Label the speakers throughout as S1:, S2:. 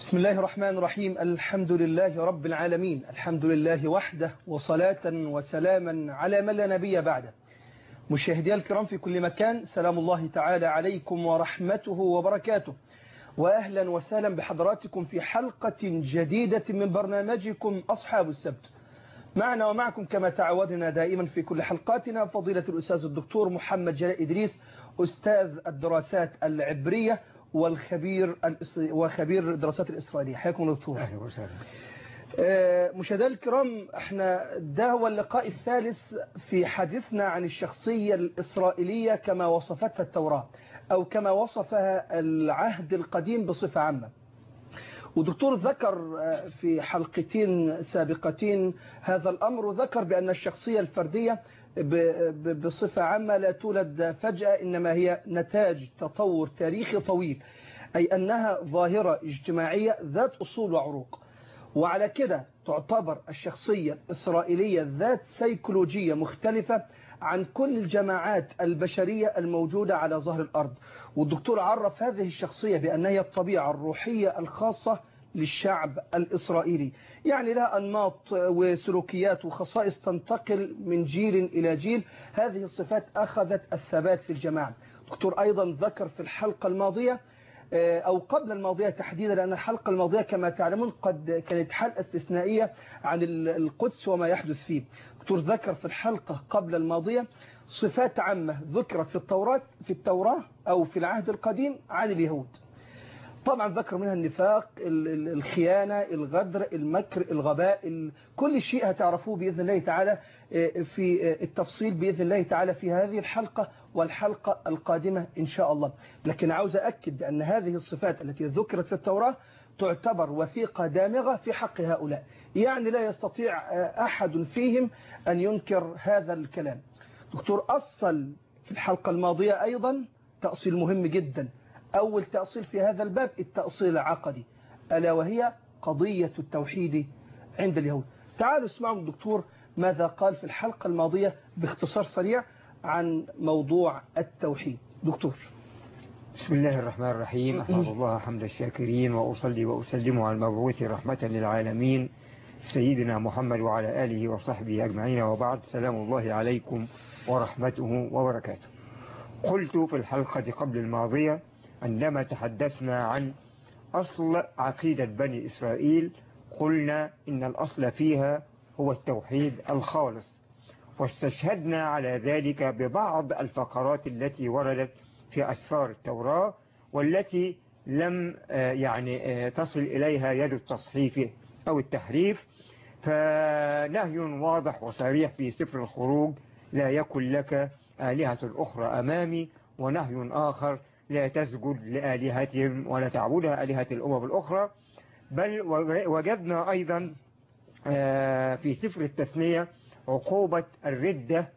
S1: بسم الله الرحمن الرحيم الحمد لله رب العالمين الحمد لله وحده وصلاة وسلاما على من لا نبي بعده مشاهدي الكرام في كل مكان سلام الله تعالى عليكم ورحمته وبركاته وأهلا وسهلا بحضراتكم في حلقة جديدة من برنامجكم أصحاب السبت معنا ومعكم كما تعودنا دائما في كل حلقاتنا فضيلة الأستاذ الدكتور محمد جلاء إدريس أستاذ الدراسات العبرية والخبير وخبير الدراسات الإسرائيلية حياكم دكتور
S2: أهلا وسهلا
S1: مشاهدينا الكرام احنا ده هو اللقاء الثالث في حديثنا عن الشخصية الإسرائيلية كما وصفتها التوراة أو كما وصفها العهد القديم بصفة عامة ودكتور ذكر في حلقتين سابقتين هذا الأمر وذكر بأن الشخصية الفردية بصفة عامة لا تولد فجأة إنما هي نتاج تطور تاريخي طويل أي أنها ظاهرة اجتماعية ذات أصول وعروق وعلى كده تعتبر الشخصية الإسرائيلية ذات سيكولوجية مختلفة عن كل الجماعات البشرية الموجودة على ظهر الأرض والدكتور عرف هذه الشخصية بأنها هي الطبيعة الروحية الخاصة للشعب الإسرائيلي يعني لها أنماط وسلوكيات وخصائص تنتقل من جيل إلى جيل هذه الصفات أخذت الثبات في الجماعة دكتور أيضا ذكر في الحلقة الماضية أو قبل الماضية تحديدا لأن الحلقة الماضية كما تعلمون قد كانت حلقة استثنائية عن القدس وما يحدث فيه دكتور ذكر في الحلقة قبل الماضية صفات عامة ذكرت في التوراة في التوراة أو في العهد القديم عن اليهود طبعا ذكر منها النفاق الخيانة الغدر المكر الغباء كل شيء هتعرفوه بإذن الله تعالى في التفصيل بإذن الله تعالى في هذه الحلقة والحلقة القادمة إن شاء الله لكن عاوز أكد بأن هذه الصفات التي ذكرت في التوراة تعتبر وثيقة دامغة في حق هؤلاء يعني لا يستطيع أحد فيهم أن ينكر هذا الكلام دكتور أصل في الحلقة الماضية أيضا تأصيل مهم جدا أول تأصيل في هذا الباب التأصيل العقدي ألا وهي قضية التوحيد عند اليهود تعالوا اسمعوا الدكتور ماذا قال في الحلقة الماضية باختصار سريع عن موضوع التوحيد دكتور
S2: بسم الله الرحمن الرحيم أحمد الله حمد الشاكرين وأصلي وأسلم على المبعوث رحمة للعالمين سيدنا محمد وعلى آله وصحبه أجمعين وبعد سلام الله عليكم ورحمته وبركاته قلت في الحلقة قبل الماضية عندما تحدثنا عن أصل عقيدة بني إسرائيل قلنا إن الأصل فيها هو التوحيد الخالص واستشهدنا على ذلك ببعض الفقرات التي وردت في أسفار التوراة والتي لم يعني تصل إليها يد التصحيف أو التحريف فنهي واضح وصريح في سفر الخروج لا يكن لك آلهة أخرى أمامي ونهي آخر لا تسجد لآلهتهم ولا تعبدها آلهة الأمم الأخرى بل وجدنا أيضا في سفر التثنية عقوبة الردة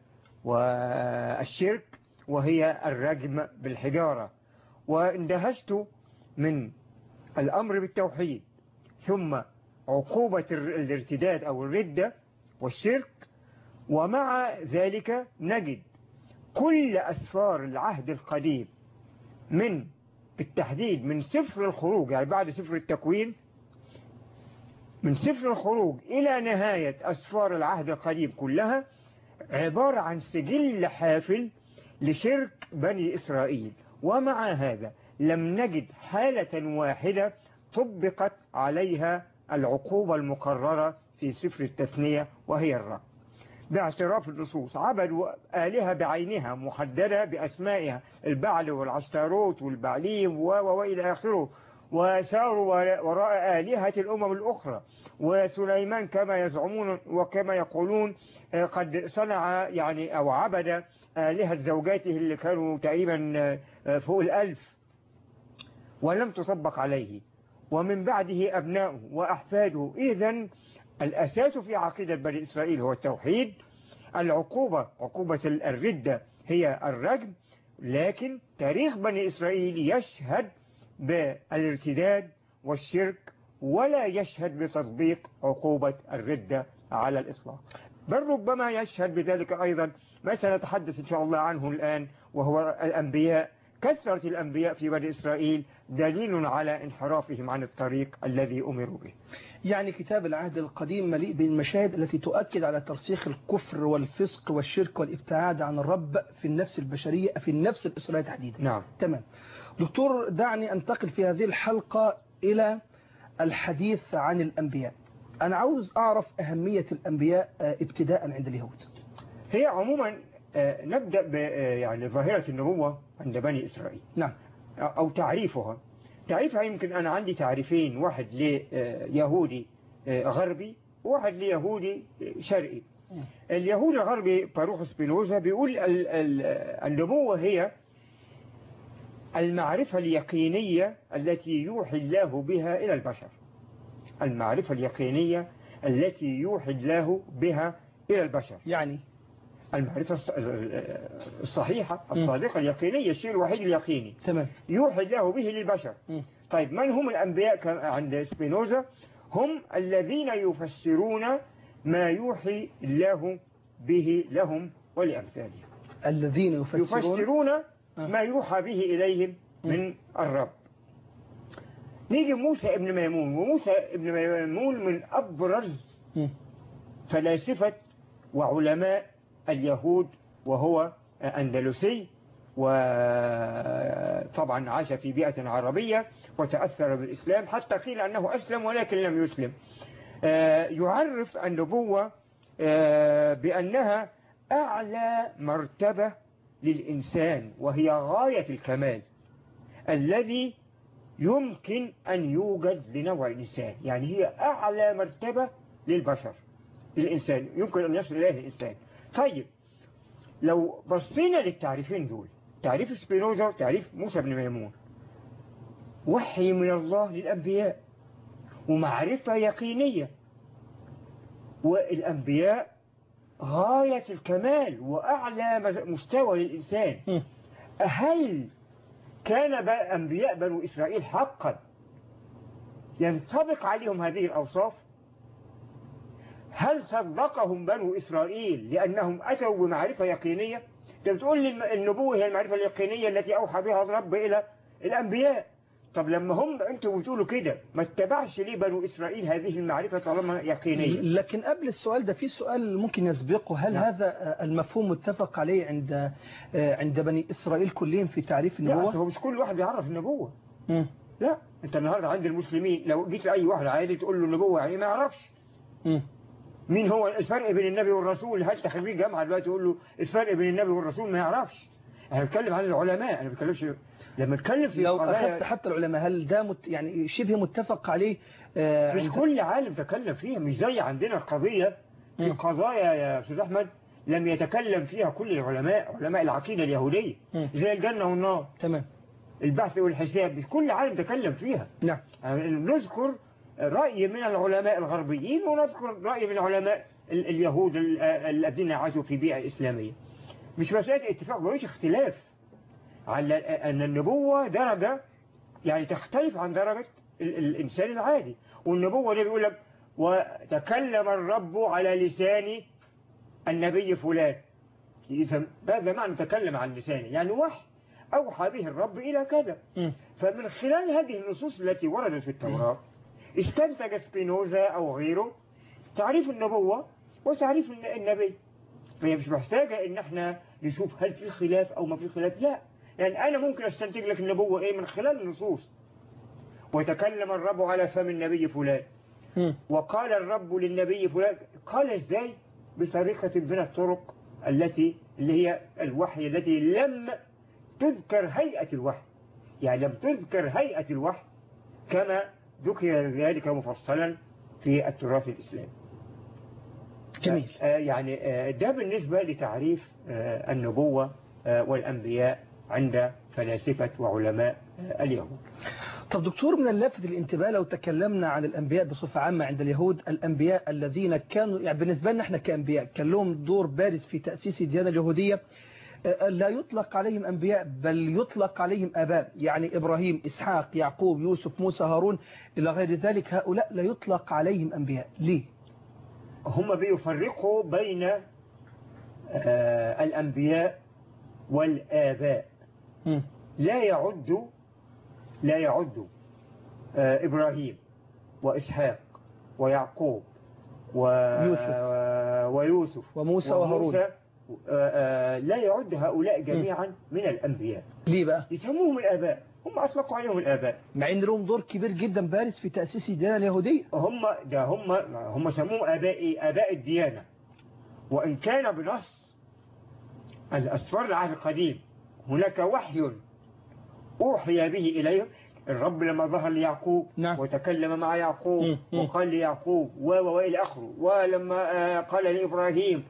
S2: والشرك وهي الرجم بالحجارة واندهشت من الأمر بالتوحيد ثم عقوبة الارتداد أو الردة والشرك ومع ذلك نجد كل أسفار العهد القديم من بالتحديد من سفر الخروج يعني بعد سفر التكوين من سفر الخروج إلى نهاية أسفار العهد القديم كلها عبارة عن سجل حافل لشرك بني إسرائيل ومع هذا لم نجد حالة واحدة طبقت عليها العقوبة المقررة في سفر التثنية وهي الرب باعتراف النصوص عبدوا آلهة بعينها محددة بأسمائها البعل والعشتاروت والبعليم وإلى آخره وساروا وراء آلهة الأمم الأخرى وسليمان كما يزعمون وكما يقولون قد صنع يعني أو عبد آلهة زوجاته اللي كانوا تقريبا فوق الألف ولم تطبق عليه ومن بعده أبناؤه وأحفاده إذا الأساس في عقيدة بني إسرائيل هو التوحيد العقوبة عقوبة الردة هي الرجم لكن تاريخ بني إسرائيل يشهد بالارتداد والشرك ولا يشهد بتطبيق عقوبة الردة على الإطلاق بل ربما يشهد بذلك أيضا ما سنتحدث إن شاء الله عنه الآن وهو الأنبياء كثرة الأنبياء في بني إسرائيل دليل على انحرافهم عن الطريق الذي أمروا به
S1: يعني كتاب العهد القديم مليء بالمشاهد التي تؤكد على ترسيخ الكفر والفسق والشرك والابتعاد عن الرب في النفس البشرية في النفس الإسرائيلية تحديدا
S2: نعم
S1: تمام دكتور دعني أنتقل في هذه الحلقة إلى الحديث عن الأنبياء أنا عاوز أعرف أهمية الأنبياء آه، ابتداء عند اليهود
S2: هي عموما آه، نبدأ ب آه، يعني ظاهرة النبوة عند بني إسرائيل
S1: نعم
S2: أو تعريفها تعريفها يمكن أنا عندي تعريفين واحد ليهودي غربي وواحد ليهودي شرقي
S1: مم.
S2: اليهودي الغربي باروخ سبينوزا بيقول ال- ال- النبوة هي المعرفة اليقينية التي يوحي الله بها إلى البشر المعرفة اليقينية التي يوحي الله بها إلى البشر
S1: يعني
S2: المعرفة الص- الصحيحة الصادقة اليقينية الشيء الوحيد اليقيني
S1: تمام
S2: يوحي الله به للبشر
S1: مم.
S2: طيب من هم الأنبياء ك- عند سبينوزا هم الذين يفسرون ما يوحي الله به لهم ولأمثالهم
S1: الذين يفسرون
S2: يفسرون ما يوحى به إليهم من الرب نيجي موسى ابن ميمون وموسى ابن ميمون من أبرز
S1: مم.
S2: فلاسفة وعلماء اليهود وهو أندلسي وطبعا عاش في بيئة عربية وتأثر بالإسلام حتى قيل أنه أسلم ولكن لم يسلم آه، يعرف النبوة آه، بأنها أعلى مرتبة للإنسان وهي غاية الكمال الذي يمكن أن يوجد لنوع الإنسان يعني هي أعلى مرتبة للبشر الإنسان يمكن أن يصل إليه الإنسان طيب لو بصينا للتعريفين دول تعريف سبينوزا وتعريف موسى بن ميمون وحي من الله للأنبياء ومعرفة يقينية والأنبياء غاية الكمال وأعلى مستوى للإنسان
S1: مم.
S2: هل كان ب- أنبياء بنو إسرائيل حقا ينطبق عليهم هذه الأوصاف هل صدقهم بنو إسرائيل لأنهم أتوا بمعرفة يقينية أنت بتقول لي الم- النبوة هي المعرفة اليقينية التي أوحى بها الرب إلى الأنبياء طب لما هم أنتم بتقولوا كده ما اتبعش ليه بنو إسرائيل هذه المعرفة طالما يقينية
S1: لكن قبل السؤال ده في سؤال ممكن يسبقه هل
S2: نعم.
S1: هذا آه، المفهوم متفق عليه عند آه، عند بني إسرائيل كلهم في تعريف
S2: لا
S1: النبوة
S2: هو مش كل واحد بيعرف النبوة
S1: مم.
S2: لا انت النهارده عند المسلمين لو جيت لاي واحد عادي تقول له النبوه يعني ما يعرفش
S1: مم.
S2: مين هو الفرق بين النبي والرسول هات خريج جامعه دلوقتي تقول له الفرق بين النبي والرسول ما يعرفش انا بتكلم عن العلماء انا ما بتكلمش لما اتكلم في
S1: لو
S2: قضايا
S1: أخذت حتى العلماء هل ده مت يعني شبه متفق عليه آه،
S2: مش
S1: عند-
S2: كل عالم تكلم فيها مش زي عندنا القضيه في
S1: مم.
S2: قضايا يا استاذ احمد لم يتكلم فيها كل العلماء علماء العقيده اليهوديه
S1: مم.
S2: زي الجنه والنار
S1: تمام
S2: البحث والحساب مش كل عالم تكلم فيها
S1: نعم
S2: يعني نذكر رأي من العلماء الغربيين ونذكر رأي من علماء ال- اليهود ال- الذين عاشوا في بيئة إسلامية مش مسألة اتفاق مش اختلاف على أن النبوة درجة يعني تختلف عن درجة ال- الإنسان العادي والنبوة ده بيقول لك وتكلم الرب على لسان النبي فلان إذا هذا معنى تكلم عن لسانه يعني وحي أوحى به الرب إلى كذا
S1: مم.
S2: فمن خلال هذه النصوص التي وردت في التوراة استنتج سبينوزا أو غيره تعريف النبوة وتعريف الن- النبي فهي مش محتاجة ان احنا نشوف هل في خلاف او ما في خلاف لا يعني انا ممكن استنتج لك النبوة ايه من خلال النصوص وتكلم الرب على فم النبي فلان
S1: مم.
S2: وقال الرب للنبي فلان قال ازاي بطريقة من الطرق التي اللي هي الوحي التي لم تذكر هيئة الوحي يعني لم تذكر هيئة الوحي كما ذكر ذلك مفصلا في التراث الإسلامي
S1: جميل
S2: آه، يعني آه، ده بالنسبة لتعريف آه، النبوة آه، والأنبياء عند فلاسفة وعلماء آه، اليهود
S1: طب دكتور من اللافت الانتباه لو تكلمنا عن الأنبياء بصفة عامة عند اليهود الأنبياء الذين كانوا يعني بالنسبة لنا احنا كأنبياء كان لهم دور بارز في تأسيس الديانة اليهودية آه، لا يطلق عليهم أنبياء بل يطلق عليهم آباء يعني إبراهيم إسحاق يعقوب يوسف موسى هارون إلى غير ذلك هؤلاء لا يطلق عليهم أنبياء ليه؟
S2: هم بيفرقوا بين آه، الأنبياء والآباء
S1: مم.
S2: لا يعد لا يعد آه، إبراهيم وإسحاق ويعقوب و...
S1: يوسف.
S2: ويوسف
S1: وموسى وهارون
S2: وموسى آه، آه، لا يعد هؤلاء جميعا من الأنبياء
S1: ليه بقى
S2: يسموهم الآباء هم أطلقوا عليهم الآباء
S1: مع ان لهم دور كبير جدا بارز في تأسيس الديانة اليهودية
S2: هم ده هم هم سموهم آباء إيه؟ آباء الديانة وإن كان بنص الأسفار العهد القديم هناك وحي أوحي به إليهم الرب لما ظهر ليعقوب
S1: نعم.
S2: وتكلم مع يعقوب
S1: مم. مم.
S2: وقال ليعقوب و و وإلى آخره ولما آه، قال لإبراهيم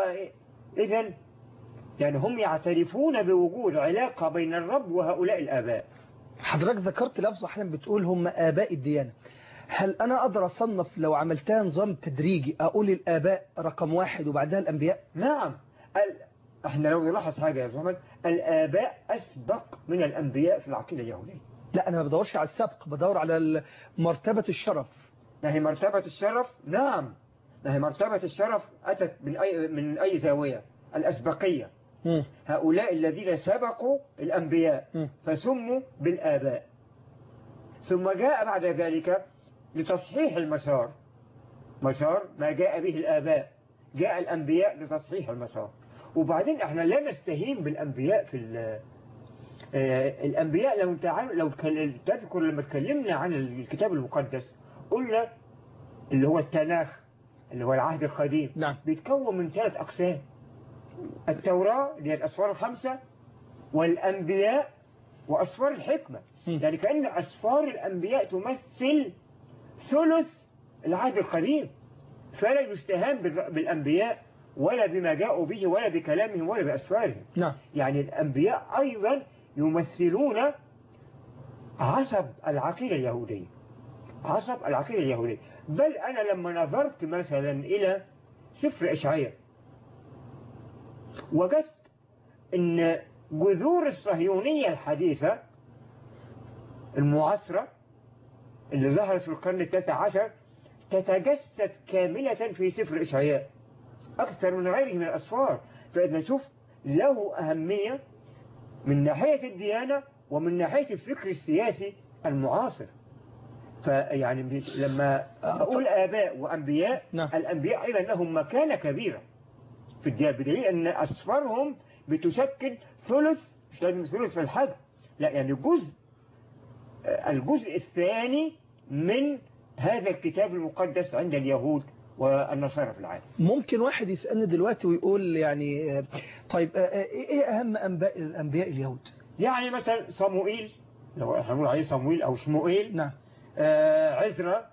S2: وإذا يعني هم يعترفون بوجود علاقة بين الرب وهؤلاء الآباء
S1: حضرتك ذكرت لفظة احيانا بتقول هم آباء الديانة هل أنا أقدر أصنف لو عملتها نظام تدريجي أقول الآباء رقم واحد وبعدها الأنبياء
S2: نعم ال... احنا لو نلاحظ حاجة يا محمد الآباء أسبق من الأنبياء في العقيدة اليهودية
S1: لا أنا ما بدورش على السبق بدور على ال- مرتبة الشرف
S2: ما هي مرتبة الشرف نعم ما هي مرتبة الشرف أتت من أي, من أي زاوية الأسبقية
S1: مم.
S2: هؤلاء الذين سبقوا الأنبياء
S1: مم.
S2: فسموا بالآباء ثم جاء بعد ذلك لتصحيح المسار مسار ما جاء به الآباء جاء الأنبياء لتصحيح المسار وبعدين احنا لا نستهين بالأنبياء في ال- آه، الأنبياء لو تعال لو تكل- تذكر لما اتكلمنا عن الكتاب المقدس قلنا اللي هو التناخ اللي هو العهد القديم
S1: نعم
S2: بيتكون من ثلاث أقسام التوراة اللي هي الأسفار الخمسة والأنبياء وأسفار الحكمة
S1: مم.
S2: يعني كأن أسفار الأنبياء تمثل ثلث العهد القديم فلا يستهان بالر- بالأنبياء ولا بما جاءوا به ولا بكلامهم ولا بأسفارهم
S1: نعم
S2: يعني الأنبياء أيضا يمثلون عصب العقيدة اليهودية عصب العقيدة اليهودية بل أنا لما نظرت مثلا إلى سفر إشعياء وجدت أن جذور الصهيونية الحديثة المعاصرة اللي ظهرت في القرن التاسع عشر تتجسد كاملة في سفر إشعياء أكثر من غيره من الأسفار فإذا نشوف له أهمية من ناحية الديانة ومن ناحية الفكر السياسي المعاصر فيعني مش- لما أقول آباء وأنبياء
S1: نعم.
S2: الأنبياء أيضا لهم مكانة كبيرة في الديانة بدليل أن أسفارهم بتشكل ثلث مش لازم ثلث في الحجم لا يعني جزء آه، الجزء الثاني من هذا الكتاب المقدس عند اليهود والنصارى في العالم
S1: ممكن واحد يسألني دلوقتي ويقول يعني آه، طيب آه، آه، إيه أهم أنباء الأنبياء اليهود
S2: يعني مثلا صموئيل لو احنا بنقول عليه صموئيل او شموئيل
S1: نعم
S2: آه عزرا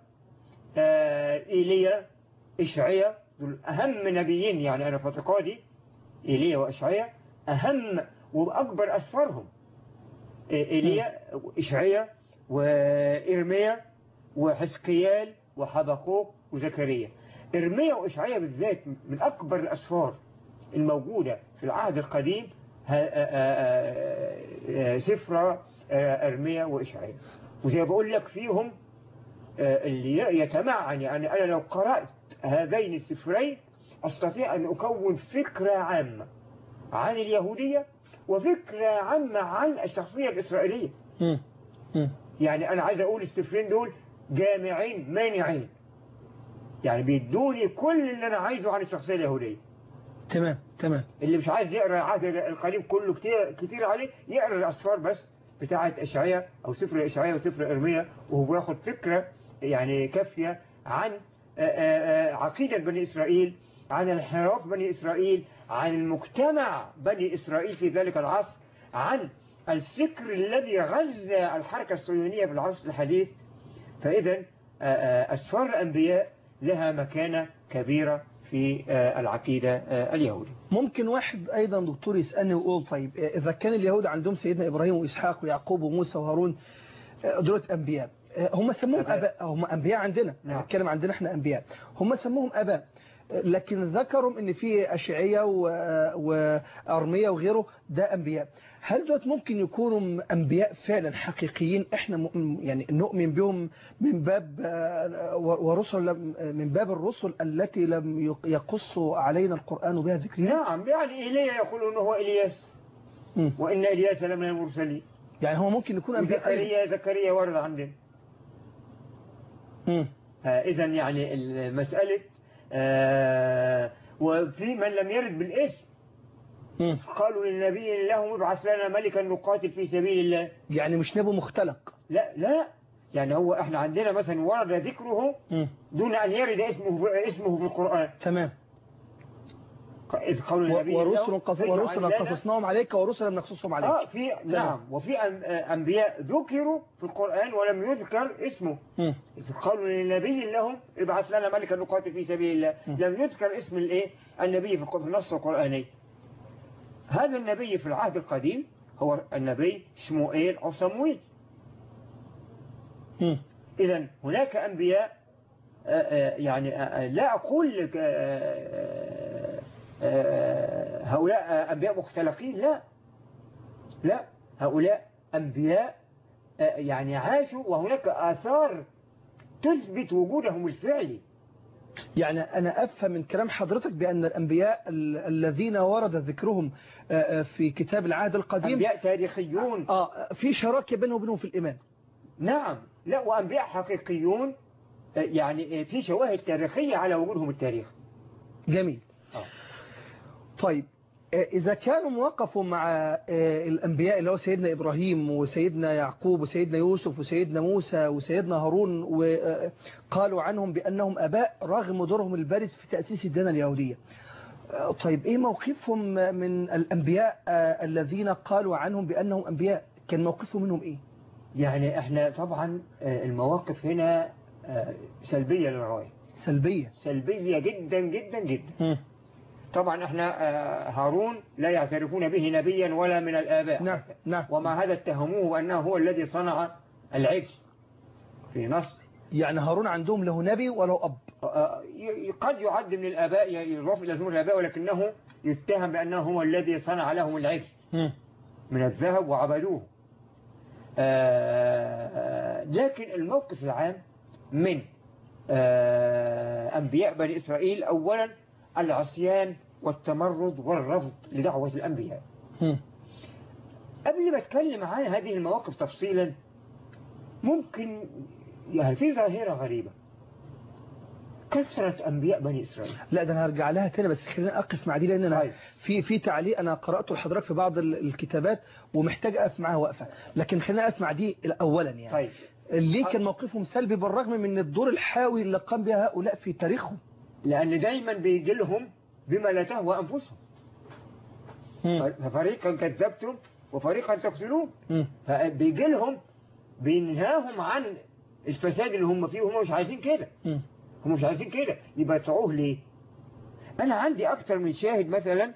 S2: آه ايليا اشعيا دول اهم نبيين يعني انا في اعتقادي ايليا واشعيا اهم واكبر اسفارهم آه، ايليا اشعيا وارميا وحزقيال وحبقوق وزكريا ارميا واشعيا بالذات من اكبر الاسفار الموجوده في العهد القديم ه- آه، آه، آه، سفر آه، ارميا واشعيا وزي ما بقول لك فيهم آه، اللي يتمعن يعني أنا لو قرأت هذين السفرين أستطيع أن أكون فكرة عامة عن اليهودية وفكرة عامة عن الشخصية الإسرائيلية
S1: مم. مم.
S2: يعني أنا عايز أقول السفرين دول جامعين مانعين يعني بيدوني كل اللي أنا عايزه عن الشخصية اليهودية
S1: تمام تمام
S2: اللي مش عايز يقرأ العهد القديم كله كتير, كتير عليه يقرأ الأسفار بس بتاعة إشعياء أو سفر إشعياء وسفر إرميا وهو بياخد فكرة يعني كافية عن آه، آه، آه، عقيدة بني إسرائيل عن انحراف بني إسرائيل عن المجتمع بني إسرائيل في ذلك العصر عن الفكر الذي غزا الحركة الصهيونية في العصر الحديث فإذا آه، آه، أسفار الأنبياء لها مكانة كبيرة في آه، العقيدة آه، اليهودية
S1: ممكن واحد أيضا دكتور يسألني ويقول طيب آه، إذا كان اليهود عندهم سيدنا إبراهيم وإسحاق ويعقوب وموسى وهارون آه، دول أنبياء آه، هم سموهم
S2: أباء.
S1: أباء هم أنبياء عندنا
S2: نعم.
S1: نتكلم عندنا احنا أنبياء هم سموهم أباء آه، لكن ذكروا ان في أشعية و- آه، وأرمية وغيره ده أنبياء هل دوت ممكن يكونوا أنبياء فعلا حقيقيين احنا م- يعني نؤمن بهم من باب آه، ورسل لم- من باب الرسل التي لم يق- يقص علينا القرآن بها ذكرها
S2: نعم يعني إيليا يقول أنه هو إلياس
S1: مم.
S2: وإن إلياس لمن المرسلين
S1: يعني هو ممكن يكون أنبياء أيضا
S2: زكريا زكريا ورد عندنا
S1: مم.
S2: إذا يعني المسألة آه، وفي من لم يرد بالاسم
S1: مم.
S2: قالوا للنبي لهم ابعث لنا ملكا نقاتل في سبيل الله
S1: يعني مش نبي مختلق
S2: لا لا يعني هو احنا عندنا مثلا ورد ذكره
S1: مم.
S2: دون ان يرد اسمه في اسمه في القرآن
S1: تمام
S2: إذ قالوا للنبي
S1: و-
S2: لهم
S1: ورسل قص...
S2: اجعل
S1: ورسلا
S2: لنا-
S1: قصصناهم عليك ورسلا نقصصهم عليك
S2: اه في نعم وفي أن- آه، انبياء ذكروا في القرآن ولم يذكر اسمه
S1: مم.
S2: إذ قالوا للنبي لهم ابعث لنا ملكا نقاتل في سبيل الله
S1: م.
S2: لم يذكر اسم الايه النبي في الق- في النص القرآني هذا النبي في العهد القديم هو النبي شموئيل أو صمويل
S1: مم.
S2: إذا هناك أنبياء آه، آه، يعني آه، آه، لا أقول لك آه، آه، آه، هؤلاء آه، أنبياء مختلقين لا لا هؤلاء أنبياء آه، يعني عاشوا وهناك آثار تثبت وجودهم الفعلي
S1: يعني أنا أفهم من كلام حضرتك بأن الأنبياء ال- الذين ورد ذكرهم آه، آه، في كتاب العهد القديم
S2: أنبياء تاريخيون
S1: آه في شراكة بينه وبينهم في الإيمان
S2: نعم لا وأنبياء حقيقيون آه، يعني آه، في شواهد تاريخية على وجودهم التاريخ
S1: جميل
S2: آه.
S1: طيب آه، إذا كانوا وقفوا مع آه، الأنبياء اللي هو سيدنا إبراهيم وسيدنا يعقوب وسيدنا يوسف وسيدنا موسى وسيدنا هارون وقالوا عنهم بأنهم أباء رغم دورهم البارز في تأسيس الديانة اليهودية آه، طيب إيه موقفهم من الأنبياء آه، الذين قالوا عنهم بأنهم أنبياء كان موقفهم منهم إيه
S2: يعني احنا طبعا آه، المواقف هنا آه، سلبية للغاية
S1: سلبية
S2: سلبية جدا جدا جدا
S1: مم.
S2: طبعا احنا آه، هارون لا يعترفون به نبيا ولا من الآباء
S1: نعم نعم
S2: ومع هذا اتهموه بأنه هو الذي صنع العجل في نص
S1: يعني هارون عندهم له نبي وله أب
S2: آه، ي- قد يعد من الآباء يضاف إلى زمر الآباء ولكنه يتهم بأنه هو الذي صنع لهم العجل
S1: مم.
S2: من الذهب وعبدوه آه، آه، لكن الموقف العام من آه، أنبياء بني إسرائيل أولا العصيان والتمرد والرفض لدعوة الأنبياء
S1: مم.
S2: قبل ما أتكلم عن هذه المواقف تفصيلا ممكن يعني في ظاهرة غريبة كثرة أنبياء بني إسرائيل
S1: لا ده انا هرجع لها تاني بس خلينا اقف مع دي لان انا
S2: طيب.
S1: في في تعليق انا قراته لحضرتك في بعض ال- الكتابات ومحتاج اقف معاها وقفه لكن خلينا اقف مع دي اولا يعني
S2: طيب
S1: ليه كان موقفهم سلبي بالرغم من الدور الحاوي اللي قام به هؤلاء في تاريخهم
S2: لأن دايما بيجي لهم بما لا تهوى أنفسهم ففريقا كذبتم وفريقا تقتلون
S1: مم.
S2: فبيجي لهم بينهاهم عن الفساد اللي هم فيه وهم مش عايزين كده
S1: مم.
S2: هم مش عايزين كده يبقى يدفعوه ليه انا عندي اكتر من شاهد مثلا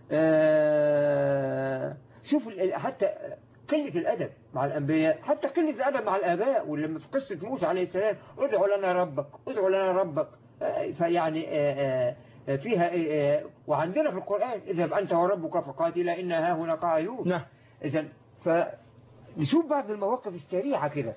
S2: آه، شوف ال- حتى قلة الأدب مع الأنبياء حتى قلة الأدب مع الآباء ولما في قصة موسى عليه السلام ادعوا لنا ربك ادعوا لنا ربك آه، فيعني آه، آه، فيها آه، وعندنا في القرآن اذهب أنت وربك فقاتلا إن ها هنا قاعدون
S1: نعم
S2: إذا فنشوف بعض المواقف السريعة كده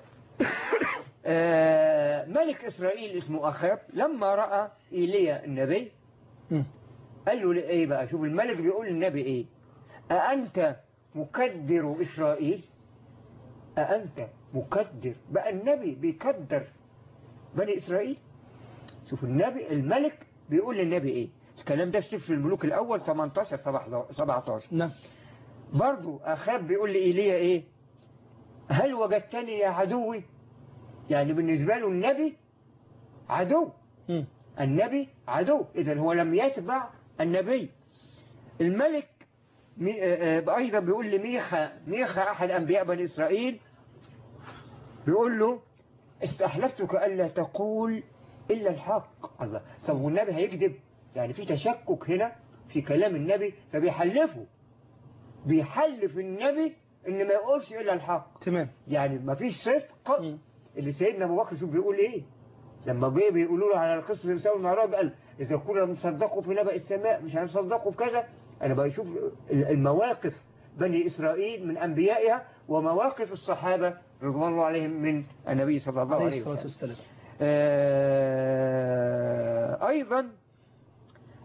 S2: آه، ملك إسرائيل اسمه أخاب لما رأى إيليا النبي
S1: مم.
S2: قال له ايه بقى شوف الملك بيقول للنبي ايه أأنت مكدر إسرائيل أأنت مكدر بقى النبي بيكدر بني إسرائيل شوف النبي الملك بيقول للنبي ايه الكلام ده في سفر الملوك الأول 18 17
S1: نعم
S2: برضو أخاب بيقول لإيليا إيه هل وجدتني يا عدوي يعني بالنسبة له النبي عدو
S1: مم.
S2: النبي عدو إذا هو لم يتبع النبي الملك مي- آه، آه، أيضا بيقول لميخا ميخا أحد أنبياء بني إسرائيل بيقول له استحلفتك ألا تقول إلا الحق الله طب والنبي هيكذب يعني في تشكك هنا في كلام النبي فبيحلفه بيحلف النبي إن ما يقولش إلا الحق
S1: تمام
S2: يعني ما فيش صدق
S1: مم.
S2: اللي سيدنا ابو بكر شوف بيقول ايه لما جه بيقولوا له على القصه اللي سوى المعراج قال اذا كنا نصدقوا في نبأ السماء مش هنصدقوا في كذا انا بشوف المواقف بني اسرائيل من انبيائها ومواقف الصحابه رضوان الله عليهم من النبي صلى الله
S1: عليه
S2: عليه
S1: الصلاة
S2: وسلم
S1: والسلام
S2: آه، ايضا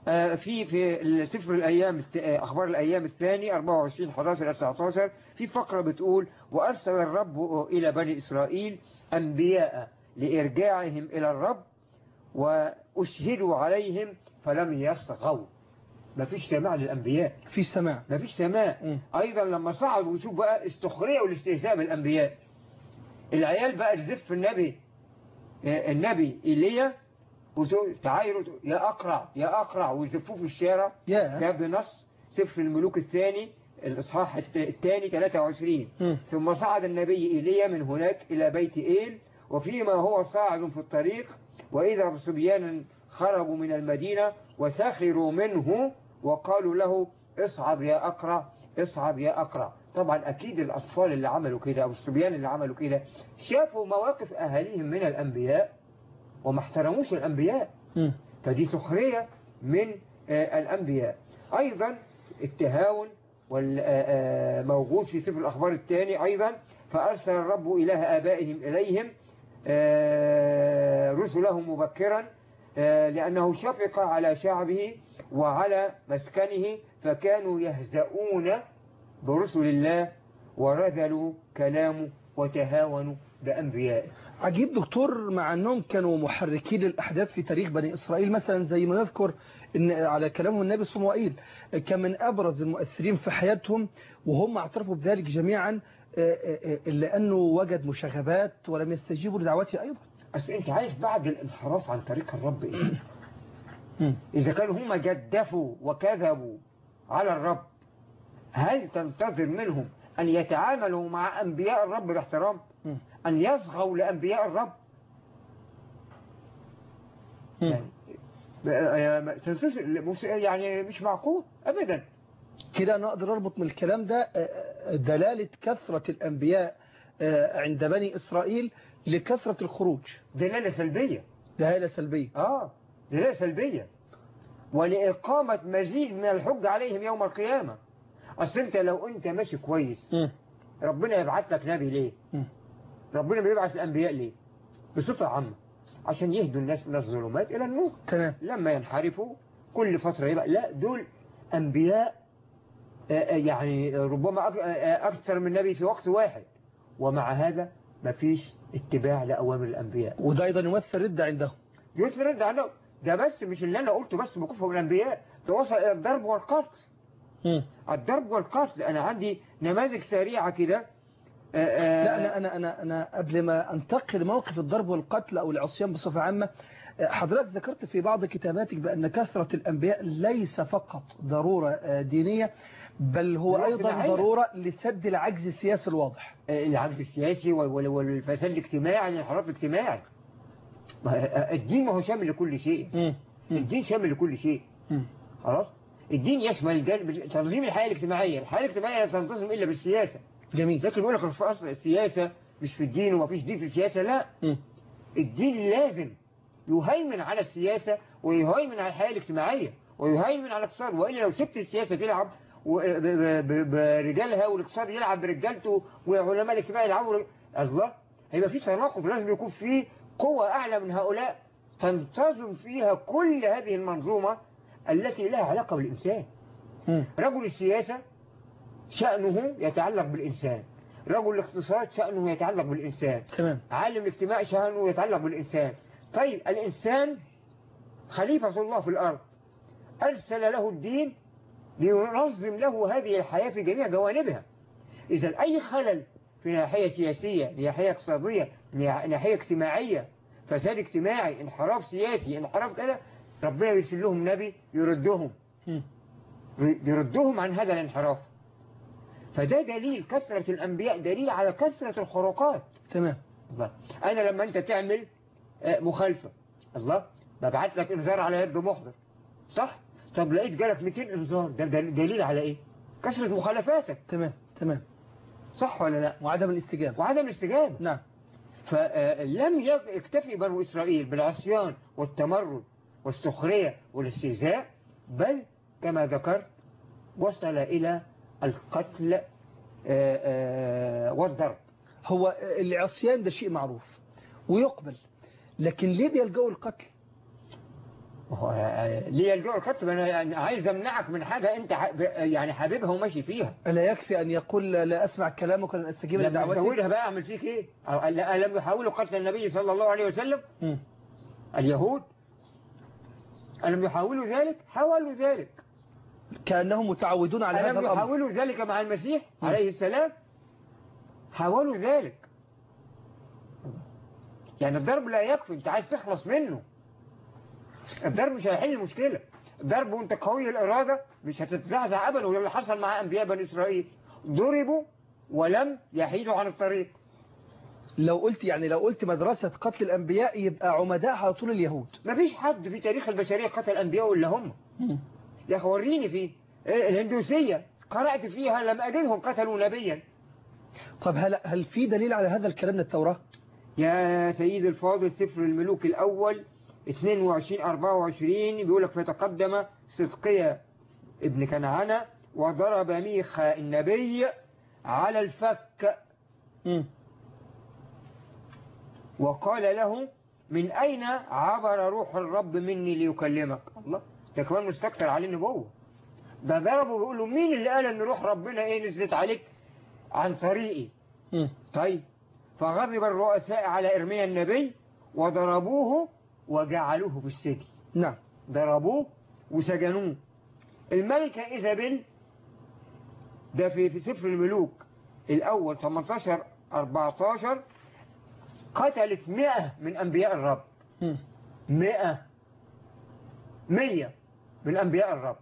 S2: آه، في في سفر الأيام الت- آه، أخبار الأيام الثاني 24 11 19 في فقرة بتقول وأرسل الرب إلى بني إسرائيل أنبياء لإرجاعهم إلى الرب وأشهدوا عليهم فلم يصغوا ما فيش سماع للأنبياء
S1: في سماع
S2: ما فيش سماع
S1: مم.
S2: أيضا لما صعدوا ويشوف بقى استخرية والاستهزاء بالأنبياء العيال بقى تزف النبي آه، النبي إيليا وتقول تعايروا تقول يا أقرع يا أقرع ويزفوه في الشارع
S1: يا
S2: ده بنص سفر الملوك الثاني الإصحاح الت- الثاني 23
S1: مم.
S2: ثم صعد النبي إيليا من هناك إلى بيت إيل وفيما هو صاعد في الطريق وإذا بصبيان خرجوا من المدينة وسخروا منه وقالوا له اصعد يا أقرع اصعد يا أقرع طبعا أكيد الأطفال اللي عملوا كده أو الصبيان اللي عملوا كده شافوا مواقف أهاليهم من الأنبياء وما احترموش الأنبياء
S1: مم.
S2: فدي سخرية من آه، الأنبياء أيضا التهاون والموجود في سفر الأخبار الثاني أيضا فأرسل الرب إله آبائهم إليهم آه، رسلهم مبكرا آه، لأنه شفق على شعبه وعلى مسكنه فكانوا يهزؤون برسل الله ورذلوا كلامه وتهاونوا بأنبيائه
S1: عجيب دكتور مع أنهم كانوا محركين للأحداث في تاريخ بني إسرائيل مثلا زي ما نذكر إن على كلامه النبي صموئيل كان من أبرز المؤثرين في حياتهم وهم اعترفوا بذلك جميعا آه، آه، آه، إلا أنه وجد مشاغبات ولم يستجيبوا لدعوته أيضا
S2: أصل أنت عايز بعد الانحراف عن طريق الرب إيه؟ إذا كانوا هم جدفوا وكذبوا على الرب هل تنتظر منهم أن يتعاملوا مع أنبياء الرب باحترام
S1: مم.
S2: أن يصغوا لأنبياء الرب
S1: مم.
S2: يعني آه، ما تنسوش مش- يعني مش معقول أبدا
S1: كده نقدر نربط من الكلام ده آه، آه، دلالة كثرة الأنبياء آه، عند بني إسرائيل لكثرة الخروج
S2: دلالة سلبية
S1: دلالة سلبية
S2: آه دلالة سلبية ولإقامة مزيد من الحج عليهم يوم القيامة أصل أنت لو أنت ماشي كويس
S1: مم.
S2: ربنا يبعث لك نبي ليه
S1: مم.
S2: ربنا بيبعث الأنبياء ليه بصفة عامة عشان يهدوا الناس من الظلمات إلى النور
S1: تمام
S2: لما ينحرفوا كل فترة يبقى لا دول أنبياء آه، آه، يعني ربما أك- آه، آه، أكثر من نبي في وقت واحد ومع هذا مفيش اتباع لأوامر الأنبياء
S1: وده أيضا يمثل ردة عندهم
S2: يوسف رد عنه ده بس مش اللي أنا قلته بس موقفهم الأنبياء ده وصل إلى الضرب والقتل
S1: مم.
S2: الضرب والقتل أنا عندي نماذج سريعة كده آه، آه،
S1: لا أنا أنا أنا أنا قبل ما أنتقل لموقف الضرب والقتل أو العصيان بصفة عامة آه، حضرتك ذكرت في بعض كتاباتك بأن كثرة الأنبياء ليس فقط ضرورة آه، دينية بل هو
S2: ضرورة
S1: أيضا
S2: اجتماعية.
S1: ضرورة لسد العجز السياسي الواضح
S2: العجز السياسي وال- وال- والفساد الاجتماعي الانحراف الاجتماعي ما- الدين ما هو شامل لكل شيء
S1: مم. مم.
S2: الدين شامل لكل شيء
S1: مم.
S2: خلاص الدين يشمل جانب تنظيم الحياة الاجتماعية الحياة الاجتماعية لا تنتظم إلا بالسياسة
S1: جميل
S2: لكن يقول لك في أصل السياسة مش في الدين وما فيش دين في السياسة لا
S1: مم.
S2: الدين لازم يهيمن على السياسة ويهيمن على الحياة الاجتماعية ويهيمن على الاقتصاد وإلا لو سبت السياسة تلعب و- ب- ب- ب- برجالها والاقتصاد يلعب برجالته والعلماء الاجتماع يلعبوا الله هيبقى في تناقض لازم يكون في قوة أعلى من هؤلاء تنتظم فيها كل هذه المنظومة التي لها علاقة بالإنسان
S1: مم.
S2: رجل السياسة شأنه يتعلق بالإنسان رجل الاقتصاد شأنه يتعلق بالإنسان
S1: تمام
S2: عالم الاجتماع شأنه يتعلق بالإنسان طيب الإنسان خليفة الله في الأرض أرسل له الدين لينظم له هذه الحياة في جميع جوانبها إذا أي خلل في ناحية سياسية ناحية اقتصادية ناحية اجتماعية فساد اجتماعي انحراف سياسي انحراف كذا ربنا يرسل لهم نبي يردهم
S1: مم.
S2: يردهم عن هذا الانحراف فده دليل كثرة الأنبياء دليل على كثرة الخروقات
S1: تمام
S2: الله أنا لما أنت تعمل آه، مخالفة الله ببعت لك إنذار على يد محضر صح؟ طب لقيت جالك 200 إنذار ده دل- دليل على إيه؟ كثرة مخالفاتك
S1: تمام تمام
S2: صح ولا لا؟
S1: وعدم الاستجابة
S2: وعدم الاستجابة
S1: نعم
S2: فلم يكتفي بنو إسرائيل بالعصيان والتمرد والسخرية والاستهزاء بل كما ذكرت وصل إلى القتل آه، آه، والضرب
S1: هو العصيان ده شيء معروف ويقبل لكن ليه بيلجأوا القتل
S2: هو ليه يلجأ القتل انا يعني عايز امنعك من حاجة انت ح- يعني حاببها وماشي فيها
S1: ألا يكفي أن يقول لا أسمع كلامك ولن أستجيب
S2: لما
S1: لدعوتك
S2: تزودها بقى اعمل فيك ايه أو ألا- ألم يحاولوا قتل النبي صلى الله عليه وسلم
S1: مم.
S2: اليهود ألم يحاولوا ذلك حاولوا ذلك
S1: كأنهم متعودون على هذا
S2: ألم
S1: الأمر
S2: يحاولوا ذلك مع المسيح عليه السلام حاولوا ذلك يعني الضرب لا يكفي انت عايز تخلص منه الضرب مش هيحل المشكلة الضرب وانت قوي الإرادة مش هتتزعزع أبدا وده اللي حصل مع أنبياء بني إسرائيل ضربوا ولم يحيدوا عن الطريق
S1: لو قلت يعني لو قلت مدرسة قتل الأنبياء يبقى عمداء على طول اليهود
S2: ما فيش حد في تاريخ البشرية قتل أنبياء إلا هم يا أخي وريني فيه إيه الهندوسية قرأت فيها لم أجدهم قتلوا نبيا
S1: طب هل, هل في دليل على هذا الكلام من التوراة
S2: يا سيد الفاضل سفر الملوك الأول 22 24 بيقول لك فتقدم صدقية ابن كنعانة وضرب ميخا النبي على الفك
S1: مم.
S2: وقال له من أين عبر روح الرب مني ليكلمك الله ده كمان مستكتر عليه النبوة ده ضربه بيقول له مين اللي قال ان روح ربنا ايه نزلت عليك عن طريقي
S1: مم.
S2: طيب فغضب الرؤساء على إرميا النبي وضربوه وجعلوه في السجن
S1: نعم
S2: ضربوه وسجنوه الملكة إيزابيل ده في في سفر الملوك الأول 18 14 قتلت 100 من أنبياء الرب
S1: مم.
S2: 100 100 من أنبياء الرب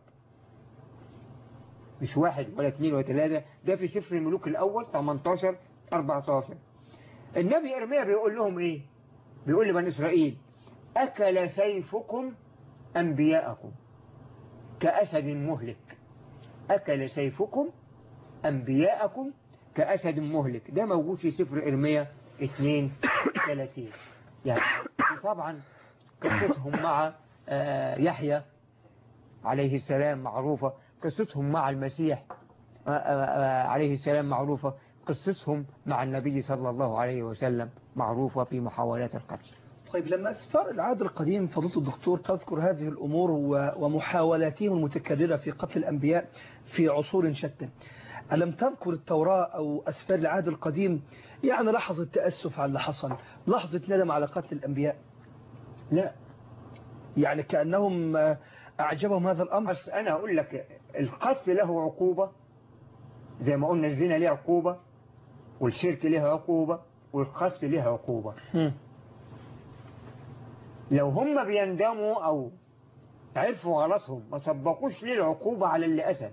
S2: مش واحد ولا اثنين ولا ثلاثة ده في سفر الملوك الأول 18 14 النبي إرميا بيقول لهم إيه بيقول لبني إسرائيل أكل سيفكم أنبياءكم كأسد مهلك أكل سيفكم أنبياءكم كأسد مهلك ده موجود في سفر إرميا 32 يعني طبعا قصتهم مع آه، يحيى عليه السلام معروفة قصتهم مع المسيح آه، آه، آه، عليه السلام معروفة قصتهم مع النبي صلى الله عليه وسلم معروفة في محاولات القتل
S1: طيب لما أسفار العهد القديم فضيلة الدكتور تذكر هذه الأمور و- ومحاولاتهم المتكررة في قتل الأنبياء في عصور شتى ألم تذكر التوراة أو أسفار العهد القديم يعني لحظة تأسف على اللي حصل لحظة ندم على قتل الأنبياء
S2: لا
S1: يعني كأنهم آه، أعجبهم هذا الأمر
S2: بس أنا أقول لك القتل له عقوبة زي ما قلنا الزنا ليه عقوبة والشرك له عقوبة والقتل له عقوبة
S1: مم.
S2: لو هم بيندموا أو عرفوا غلطهم ما سبقوش ليه العقوبة على اللي أسد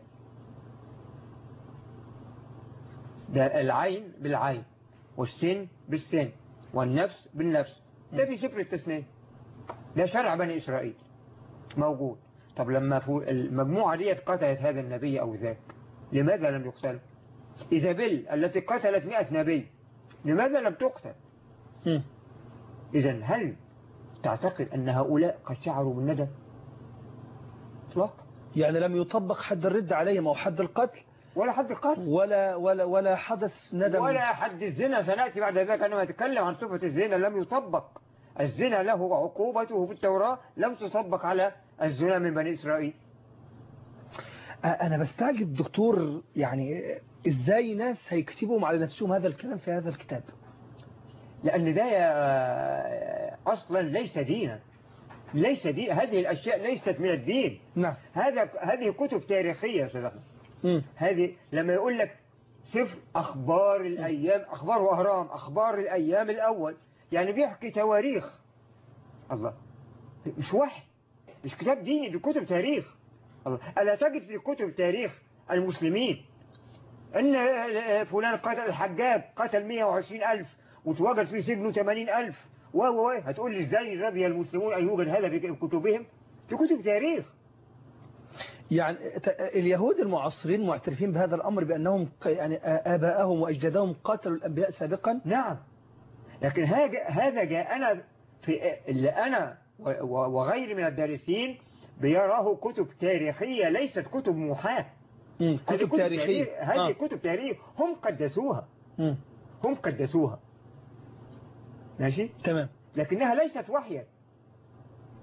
S2: ده العين بالعين والسن بالسن والنفس بالنفس ده في سفر التثنية ده شرع بني إسرائيل موجود طب لما فو- المجموعة دي قتلت هذا النبي أو ذاك لماذا لم يقتلوا إيزابيل التي قتلت مئة نبي لماذا لم تقتل
S1: مم.
S2: إذا هل تعتقد أن هؤلاء قد شعروا بالندم اطلاقا
S1: يعني لم يطبق حد الرد عليهم أو حد القتل
S2: ولا حد قتل
S1: ولا ولا ولا حدث ندم
S2: ولا حد الزنا سنأتي بعد ذلك عندما نتكلم عن صفة الزنا لم يطبق الزنا له عقوبته في التوراة لم تطبق على الزنا من بني إسرائيل
S1: آه، أنا بستعجب دكتور يعني آه، إزاي ناس هيكتبوا على نفسهم هذا الكلام في هذا الكتاب
S2: لأن ده يا- أصلا ليس دينا ليس دين هذه الأشياء ليست من الدين
S1: نعم
S2: هذا هذه كتب تاريخية يا أستاذ أحمد
S1: مم.
S2: هذه لما يقول لك سفر أخبار الأيام أخبار وأهرام أخبار الأيام الأول يعني بيحكي تواريخ الله مش وحي مش كتاب ديني دي كتب تاريخ الله ألا تجد في كتب تاريخ المسلمين أن فلان قتل الحجاج قتل 120 ألف وتوجد في سجنه 80 ألف و و و هتقول لي ازاي رضي المسلمون أن يوجد هذا في كتبهم في كتب تاريخ
S1: يعني ت- اليهود المعاصرين معترفين بهذا الأمر بأنهم ق- يعني آ- آباءهم وأجدادهم قاتلوا الأنبياء سابقا
S2: نعم لكن هذا هذا جاءنا في اللي أنا و- و- وغيري من الدارسين بيراه كتب تاريخية ليست كتب محاة
S1: مم.
S2: هذه
S1: كتب تاريخية
S2: تاريخ- هذه
S1: آه.
S2: كتب تاريخ هم قدسوها
S1: مم.
S2: هم قدسوها ماشي
S1: تمام
S2: لكنها ليست وحيا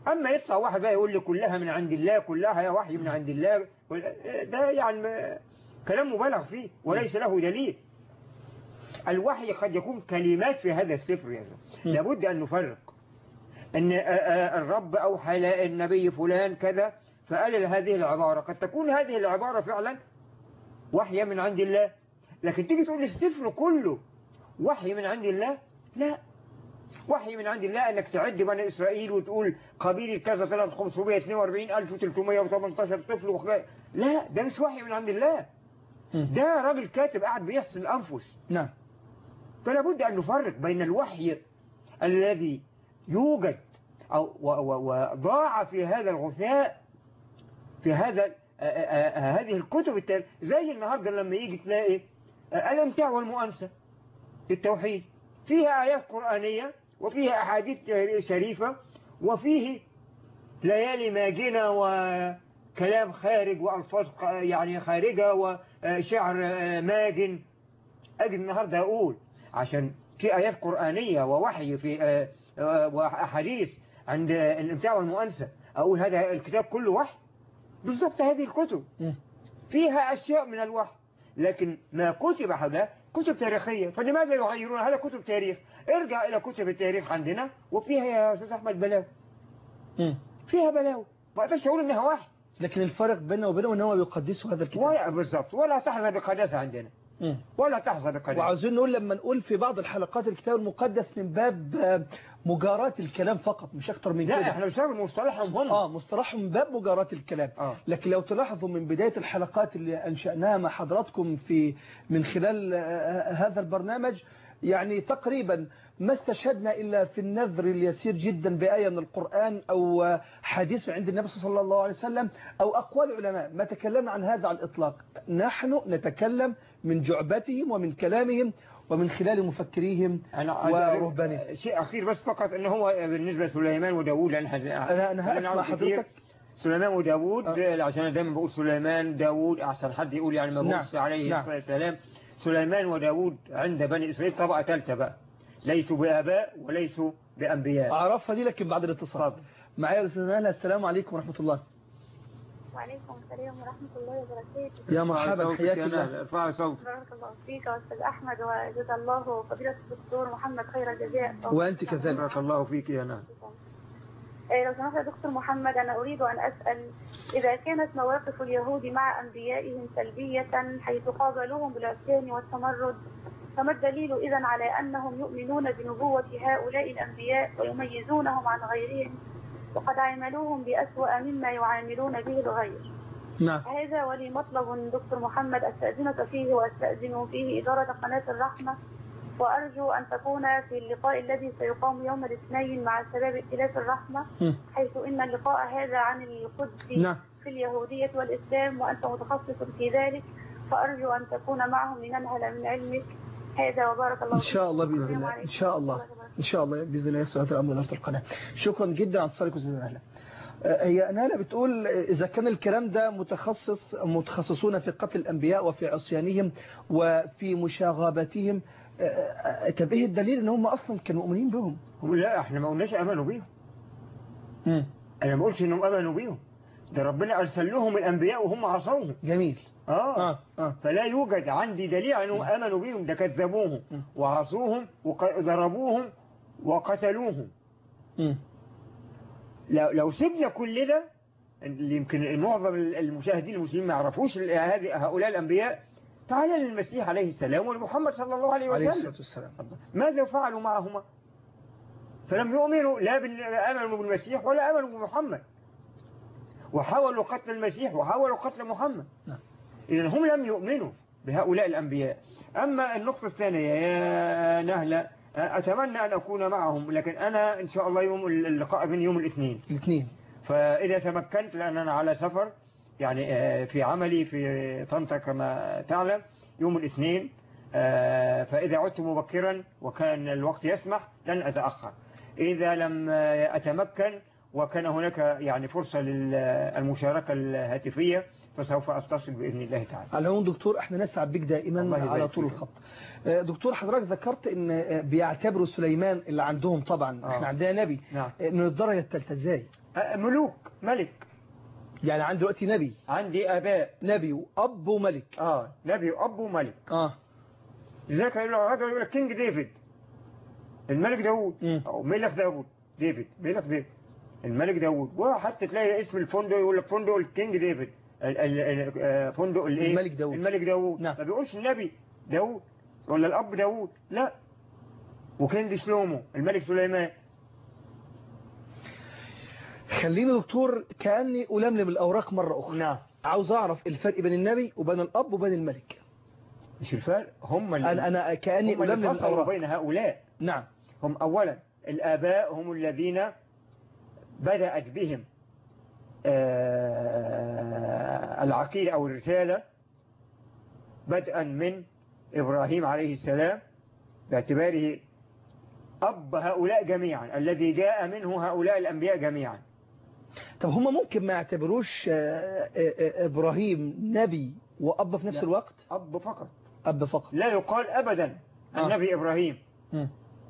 S2: أما يطلع واحد بقى يقول لي كلها من عند الله كلها يا وحي من عند الله ده يعني ما- كلام مبالغ فيه وليس له دليل الوحي قد يكون كلمات في هذا السفر يعني
S1: م.
S2: لابد أن نفرق أن آه، آه، الرب أوحى للنبي فلان كذا فقال هذه العبارة قد تكون هذه العبارة فعلا وحي من عند الله لكن تيجي تقول السفر كله وحي من عند الله لا وحي من عند الله انك تعد بني اسرائيل وتقول قبيلة كذا طلعت 542318 طفل وخ- لا ده مش وحي من عند الله
S1: مم.
S2: ده راجل كاتب قاعد بيحسن الانفس
S1: نعم
S2: فلا بد أن نفرق بين الوحي الذي يوجد أو و- و- وضاع في هذا الغثاء في هذا آ- آ- آ- هذه الكتب التار... زي النهارده لما يجي تلاقي آ، الامتاع والمؤانسة في التوحيد فيها آيات قرآنية وفيها أحاديث شريفة وفيه ليالي ماجنة وكلام خارج وألفاظ ق- يعني خارجة وشعر آ، ماجن أجي النهاردة أقول عشان في آيات قرآنية ووحي في آه، آه، وأحاديث عند الإمتاع والمؤنسة أقول هذا الكتاب كله وحي بالضبط هذه الكتب
S1: مم.
S2: فيها أشياء من الوحي لكن ما كتب حولها كتب تاريخية فلماذا يغيرون هذا كتب تاريخ ارجع إلى كتب التاريخ عندنا وفيها يا أستاذ أحمد بلاوي
S1: مم.
S2: فيها بلاوي ما أقدرش أقول إنها وحي
S1: لكن الفرق بينه وبينه ان هو يقدسه هذا الكتاب
S2: ولا بالضبط ولا تحظى بقداسة عندنا
S1: مم.
S2: ولا تحظى بقداسة
S1: وعاوزين نقول لما نقول في بعض الحلقات الكتاب المقدس من باب آه، مجاراة الكلام فقط مش اكتر من
S2: لا
S1: كده
S2: احنا بنستخدم مصطلحهم هم
S1: اه مصطلحهم من باب مجاراة الكلام
S2: آه.
S1: لكن لو تلاحظوا من بداية الحلقات اللي أنشأناها مع حضراتكم في من خلال آه، هذا البرنامج يعني تقريبا ما استشهدنا إلا في النذر اليسير جدا بآية من القرآن أو آه، حديث من عند النبي صلى الله عليه وسلم أو أقوال علماء ما تكلمنا عن هذا على الإطلاق نحن نتكلم من جعبتهم ومن كلامهم ومن خلال مفكريهم
S2: أنا
S1: ورهبانهم
S2: شيء أخير بس فقط إن هو بالنسبة لسليمان وداوود لأن
S1: أنا أنا هقف مع حضرتك
S2: سليمان وداوود
S1: آه.
S2: عشان أنا دايما بقول سليمان داوود أحسن حد يقول يعني
S1: نعم.
S2: مبعوث عليه
S1: نعم.
S2: الصلاة والسلام سليمان وداوود عند بني إسرائيل طبقة ثالثة بقى ليسوا بآباء وليسوا بأنبياء
S1: أعرفها دي لكن بعد الاتصال
S2: اتفضل.
S1: معايا يا أستاذ نهلا السلام عليكم ورحمة الله
S3: وعليكم السلام ورحمة الله وبركاته
S1: يا مرحبا حياك الله
S2: ارفع صوت
S3: بارك الله فيك يا أستاذ أحمد وجزا الله فضيلة الدكتور محمد خير الجزاء
S1: وأنت كذلك.
S2: بارك الله فيك يا نعم
S3: آه، لو سمحت يا دكتور محمد أنا أريد أن أسأل إذا كانت مواقف اليهود مع أنبيائهم سلبية حيث قابلوهم بالعصيان والتمرد فما الدليل إذا على أنهم يؤمنون بنبوة هؤلاء الأنبياء ويميزونهم عن غيرهم وقد عاملوهم بأسوأ مما يعاملون به الغير
S1: نعم
S3: هذا ولي مطلب دكتور محمد أستأذنك فيه وأستأذن فيه إدارة قناة الرحمة وأرجو أن تكون في اللقاء الذي سيقام يوم الاثنين مع شباب ائتلاف الرحمة
S1: مم.
S3: حيث إن اللقاء هذا عن القدس
S1: نعم
S3: في اليهودية والإسلام وأنت متخصص في ذلك فأرجو أن تكون معهم لننهل من علمك هذا وبارك الله
S1: إن شاء الله بإذن
S3: السلام
S1: الله
S3: عليكم
S1: إن شاء الله
S3: ورحمة الله
S1: إن شاء الله بإذن الله يسوع هذا الأمر إدارة القناة شكرا جدا على اتصالك أستاذ نهلا آه، هي نهلا بتقول آه، إذا كان الكلام ده متخصص متخصصون في قتل الأنبياء وفي عصيانهم وفي مشاغبتهم آه، آه، طب إيه الدليل إن هم أصلا كانوا مؤمنين بهم
S2: لا احنا ما قلناش امنوا بيهم
S1: مم.
S2: انا ما قلتش انهم امنوا بيهم ده ربنا ارسل لهم الانبياء وهم عصوهم
S1: جميل
S2: اه,
S1: آه آه
S2: فلا يوجد عندي دليل انهم امنوا بهم ده كذبوهم
S1: م.
S2: وعصوهم وضربوهم وقتلوهم
S1: مم.
S2: لو لو سيبنا كل ده اللي يمكن معظم المشاهدين المسلمين ما يعرفوش هذه هؤلاء الانبياء تعال للمسيح عليه السلام ولمحمد صلى الله عليه
S1: عليه
S2: وسلم
S1: الصلاة والسلام
S2: ماذا فعلوا معهما فلم يؤمنوا لا بال- امنوا بالمسيح ولا امنوا بمحمد وحاولوا قتل المسيح وحاولوا قتل محمد
S1: نعم.
S2: اذا هم لم يؤمنوا بهؤلاء الانبياء اما النقطه الثانيه يا نهله اتمنى ان اكون معهم لكن انا ان شاء الله يوم اللقاء بين يوم الاثنين
S1: الاثنين
S2: فإذا تمكنت لأن أنا على سفر يعني آه، في عملي في طنطا كما تعلم يوم الاثنين آه، فإذا عدت مبكرا وكان الوقت يسمح لن أتأخر إذا لم آه، أتمكن وكان هناك يعني فرصة للمشاركة الهاتفية فسوف أتصل بإذن الله تعالى
S1: على العموم دكتور احنا نسعد بك
S2: الله
S1: دائما
S2: يبارك
S1: على طول
S2: فيك.
S1: الخط آه، دكتور حضرتك ذكرت ان آه، بيعتبروا سليمان اللي عندهم طبعا
S2: آه.
S1: احنا عندنا نبي
S2: نعم
S1: آه، من الدرجة الثالثة ازاي
S2: آه، ملوك ملك
S1: يعني عندي دلوقتي نبي
S2: عندي اباء
S1: نبي واب وملك
S2: اه نبي واب وملك
S1: اه
S2: لذلك يقول له هذا يقول لك كينج ديفيد الملك داوود
S1: مم.
S2: او ملك داوود ديفيد ملك ديفيد الملك داوود وحتى تلاقي اسم الفندق يقول لك فندق الكينج ديفيد ال- ال- ال- آه، فندق الايه
S1: الملك داوود.
S2: الملك داوود
S1: نعم.
S2: ما بيقولش النبي داوود ولا الاب داوود لا وكينج شلومو الملك سليمان
S1: خليني دكتور كاني ألملم الاوراق مره اخرى
S2: نعم
S1: عاوز اعرف الفرق بين النبي وبين الاب وبين الملك
S2: مش الفرق هم اللي
S1: انا انا كاني
S2: هم اللي
S1: ألملم
S2: فصلوا
S1: الاوراق
S2: بين هؤلاء
S1: نعم
S2: هم أولا الآباء هم الذين بدأت بهم آه، العقيدة أو الرسالة بدءا من إبراهيم عليه السلام باعتباره أب هؤلاء جميعا الذي جاء منه هؤلاء الأنبياء جميعا
S1: طب هم ممكن ما يعتبروش آه، آه، آه، ابراهيم نبي واب في نفس
S2: لا.
S1: الوقت
S2: أب فقط
S1: اب فقط
S2: لا يقال أبدا
S1: آه.
S2: النبي إبراهيم
S1: مم.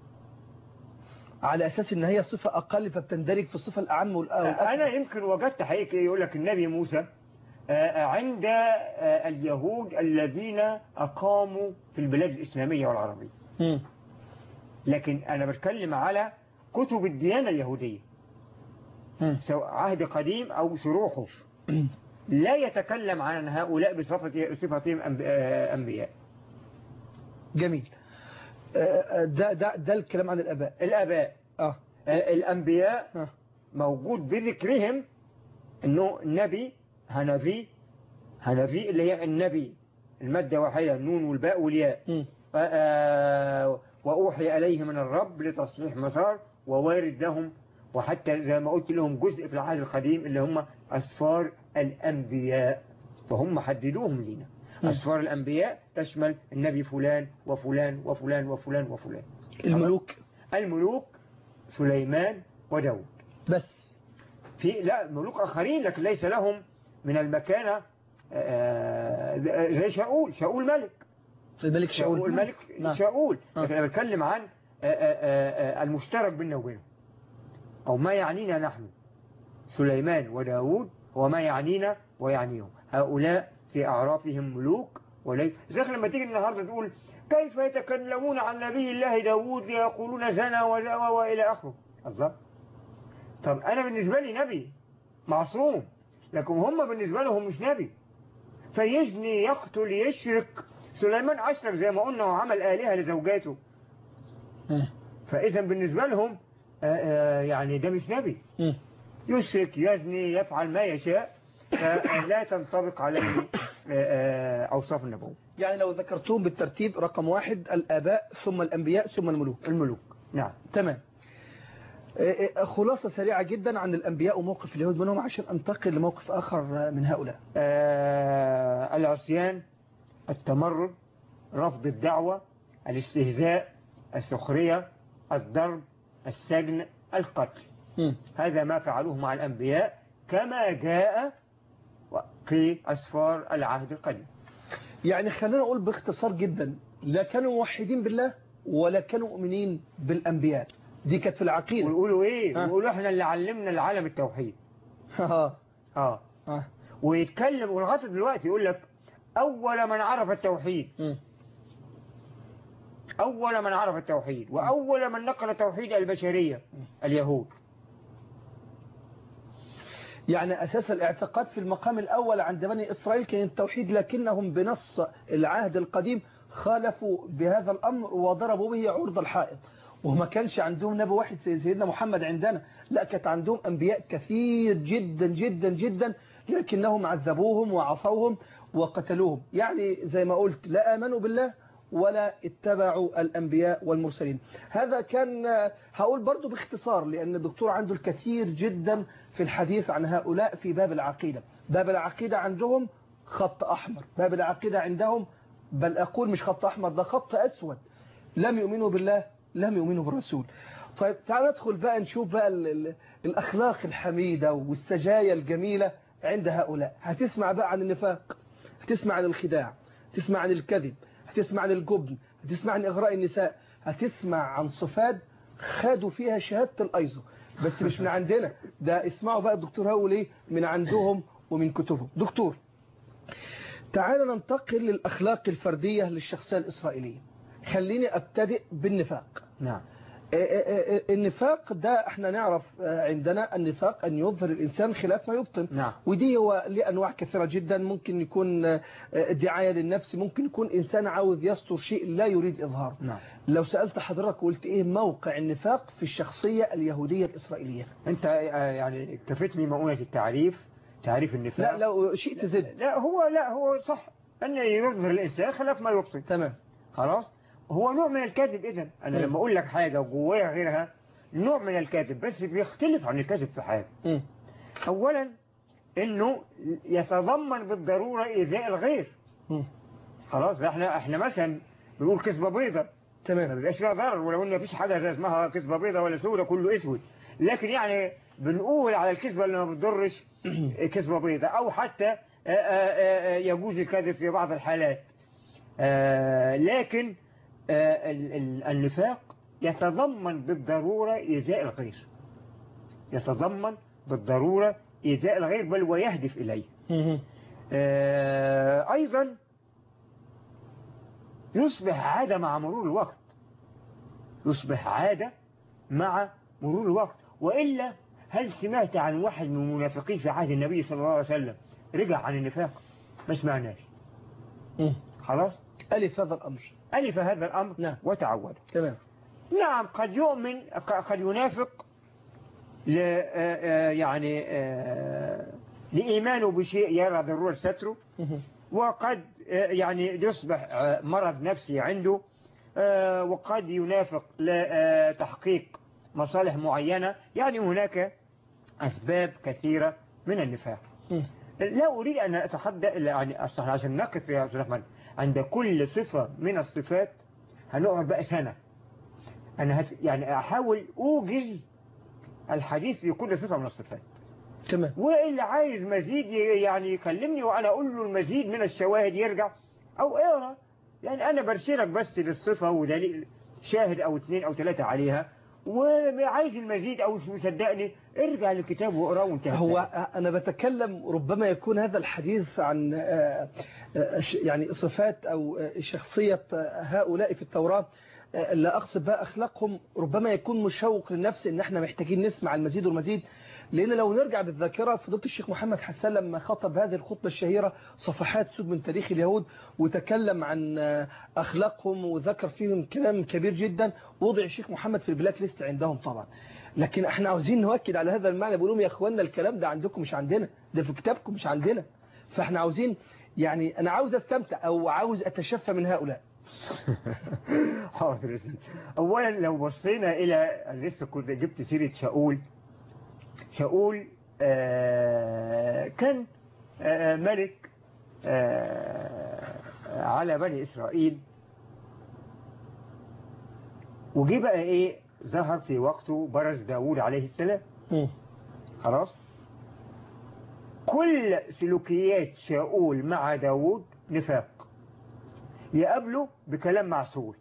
S1: على اساس ان هي صفه اقل فبتندرج في الصفه الاعم والأ- والاكبر
S2: أنا يمكن وجدت حقيقة يقول لك النبي موسى آه، عند آه، اليهود الذين أقاموا في البلاد الإسلامية والعربية
S1: مم.
S2: لكن أنا بتكلم على كتب الديانة اليهودية
S1: مم.
S2: سواء عهد قديم أو شروحه لا يتكلم عن هؤلاء بصفة صفتهم أنب- آه، أنبياء
S1: جميل آه، آه، ده ده ده الكلام عن الاباء
S2: الآباء
S1: اه
S2: آه، الأنبياء
S1: آه.
S2: موجود بذكرهم أنه نبي هنبي هنبي اللي هي النبي المادة واحدة النون والباء والياء
S1: مم.
S2: آه، وأوحي إليه من الرب لتصحيح مسار ووارد لهم وحتى زي ما قلت لهم جزء في العهد القديم اللي هم أسفار الأنبياء فهم حددوهم لنا
S1: مم.
S2: أسفار الأنبياء تشمل النبي فلان وفلان وفلان وفلان وفلان
S1: الملوك
S2: الملوك سليمان وداود
S1: بس
S2: في لا ملوك آخرين لكن ليس لهم من المكانة آه، زي شاول شاول ملك
S1: الملك
S2: شاول
S1: شاول
S2: الملك
S1: نعم.
S2: شاول
S1: آه.
S2: لكن أنا بتكلم عن آه، آه، آه، آه، المشترك بيننا وبينهم أو ما يعنينا نحن سليمان وداود هو ما يعنينا ويعنيهم هؤلاء في أعرافهم ملوك وليس ذلك لما تيجي النهاردة تقول كيف يتكلمون عن نبي الله داود يقولون زنا وزنا وإلى آخره الله طب أنا بالنسبة لي نبي معصوم لكن هم بالنسبة لهم مش نبي فيزني يقتل يشرك سليمان أشرك زي ما قلنا وعمل آلهة لزوجاته
S1: مم.
S2: فإذا بالنسبة لهم آه، آه، يعني ده مش نبي
S1: مم.
S2: يشرك يزني يفعل ما يشاء فلا تنطبق عليه آه، آه، أوصاف النبوة
S1: يعني لو ذكرتهم بالترتيب رقم واحد الآباء ثم الأنبياء ثم الملوك
S2: الملوك نعم
S1: تمام آه، آه، خلاصة سريعة جدا عن الأنبياء وموقف اليهود منهم عشان أنتقل لموقف آخر آه، من هؤلاء
S2: آه، العصيان التمرد رفض الدعوة الاستهزاء السخرية الضرب السجن القتل
S1: مم.
S2: هذا ما فعلوه مع الأنبياء كما جاء في أسفار العهد القديم
S1: يعني خلينا نقول باختصار جدا لا كانوا موحدين بالله ولا كانوا مؤمنين بالأنبياء دي كانت في العقيدة
S2: ويقولوا إيه
S1: ها.
S2: ويقولوا إحنا اللي علمنا العالم التوحيد
S1: آه.
S2: آه
S1: آه.
S2: ويتكلم ولغاية دلوقتي يقول لك أول من عرف التوحيد
S1: مم.
S2: أول من عرف التوحيد وأول من نقل توحيد البشرية اليهود
S1: يعني أساس الاعتقاد في المقام الأول عند بني إسرائيل كان التوحيد لكنهم بنص العهد القديم خالفوا بهذا الأمر وضربوا به عرض الحائط وما كانش عندهم نبي واحد زي سيدنا محمد عندنا لا كانت عندهم أنبياء كثير جدا جدا جدا لكنهم عذبوهم وعصوهم وقتلوهم يعني زي ما قلت لا آمنوا بالله ولا اتبعوا الأنبياء والمرسلين هذا كان هقول برضو باختصار لأن الدكتور عنده الكثير جدا في الحديث عن هؤلاء في باب العقيدة باب العقيدة عندهم خط أحمر باب العقيدة عندهم بل أقول مش خط أحمر ده خط أسود لم يؤمنوا بالله لم يؤمنوا بالرسول طيب تعال ندخل بقى نشوف بقى ال ال الأخلاق الحميدة والسجايا الجميلة عند هؤلاء هتسمع بقى عن النفاق هتسمع عن الخداع هتسمع عن الكذب هتسمع عن الجبن هتسمع عن إغراء النساء هتسمع عن صفات خدوا فيها شهادة الأيزو بس مش من عندنا ده اسمعوا بقى الدكتور هقول ايه من عندهم ومن كتبهم دكتور تعال ننتقل للأخلاق الفردية للشخصية الإسرائيلية خليني أبتدئ بالنفاق
S2: نعم
S1: آه، آه، آه، النفاق ده احنا نعرف آه، عندنا النفاق أن يظهر الإنسان خلاف ما يبطن
S2: نعم
S1: ودي هو ليه أنواع كثيرة جدا ممكن يكون آه، دعاية للنفس ممكن يكون إنسان عاوز يستر شيء لا يريد إظهاره
S2: نعم
S1: لو سألت حضرتك وقلت إيه موقع النفاق في الشخصية اليهودية الإسرائيلية
S2: انت آه، يعني اكتفيتني مؤونة التعريف تعريف النفاق
S1: لا لو شئت زد
S2: لا هو لا هو صح أن يظهر الإنسان خلاف ما يبطن
S1: تمام
S2: خلاص هو نوع من الكذب إذن أنا
S1: مم.
S2: لما أقول لك حاجة وجوايا غيرها نوع من الكذب بس بيختلف عن الكذب في حاجة
S1: مم.
S2: أولا إنه يتضمن بالضرورة إيذاء الغير
S1: مم.
S2: خلاص احنا احنا مثلا بنقول كذبة بيضة ما
S1: تمام
S2: بيبقاش فيها ضرر ولو ان مفيش حاجة زي اسمها كذبة بيضة ولا سودة كله اسود لكن يعني بنقول على الكذبة اللي ما بتضرش كذبة بيضة او حتى آه، آه، آه، يجوز الكذب في بعض الحالات آه، لكن آه، ال- ال- النفاق يتضمن بالضرورة إيذاء الغير يتضمن بالضرورة إيذاء الغير بل ويهدف إليه
S1: مم.
S2: آه، أيضا يصبح عادة مع مرور الوقت يصبح عادة مع مرور الوقت وإلا هل سمعت عن واحد من المنافقين في عهد النبي صلى الله عليه وسلم رجع عن النفاق ما سمعناش
S1: مم.
S2: خلاص
S1: ألف هذا الأمر
S2: ألف هذا الأمر
S1: نعم.
S2: وتعود
S1: تمام
S2: نعم قد يؤمن قد ينافق ل آه، آه، يعني آه، لإيمانه بشيء يرى ضرورة ستره
S1: مم.
S2: وقد آه، يعني يصبح آه، مرض نفسي عنده آه، وقد ينافق لتحقيق مصالح معينة يعني هناك أسباب كثيرة من النفاق
S1: مم.
S2: لا أريد أن أتحدى إلا يعني أصلا عشان نقف يا أستاذ أحمد عند كل صفة من الصفات هنقعد بقى سنة أنا هت يعني أحاول أوجز الحديث في كل صفة من الصفات
S1: تمام
S2: واللي عايز مزيد ي- يعني يكلمني وأنا أقول له المزيد من الشواهد يرجع أو اقرا يعني أنا برشلك بس للصفة ودليل شاهد أو اثنين أو ثلاثة عليها وعايز المزيد أو مش مصدقني ارجع للكتاب واقراه وانتهى
S1: هو أنا بتكلم ربما يكون هذا الحديث عن آه، آه، ش- يعني صفات أو آه، شخصية آه، هؤلاء في التوراة آه، لا أقصد بقى أخلاقهم ربما يكون مشوق للنفس إن احنا محتاجين نسمع المزيد والمزيد لأن لو نرجع بالذاكرة فضيلة الشيخ محمد حسان لما خطب هذه الخطبة الشهيرة صفحات سود من تاريخ اليهود وتكلم عن آه، أخلاقهم وذكر فيهم كلام كبير جدا وضع الشيخ محمد في البلاك ليست عندهم طبعا لكن احنا عاوزين نؤكد على هذا المعنى بقول لهم يا اخوانا الكلام ده عندكم مش عندنا ده في كتابكم مش عندنا فاحنا عاوزين يعني انا عاوز استمتع او عاوز اتشفى من هؤلاء
S2: حاضر يا سيدي. اولا لو بصينا الى لسه كنت جبت سيره شاول شاول آه كان آه ملك آه على بني اسرائيل وجي بقى ايه ظهر في وقته برز داوود عليه السلام خلاص كل سلوكيات شاول مع داوود نفاق يقابله بكلام معسول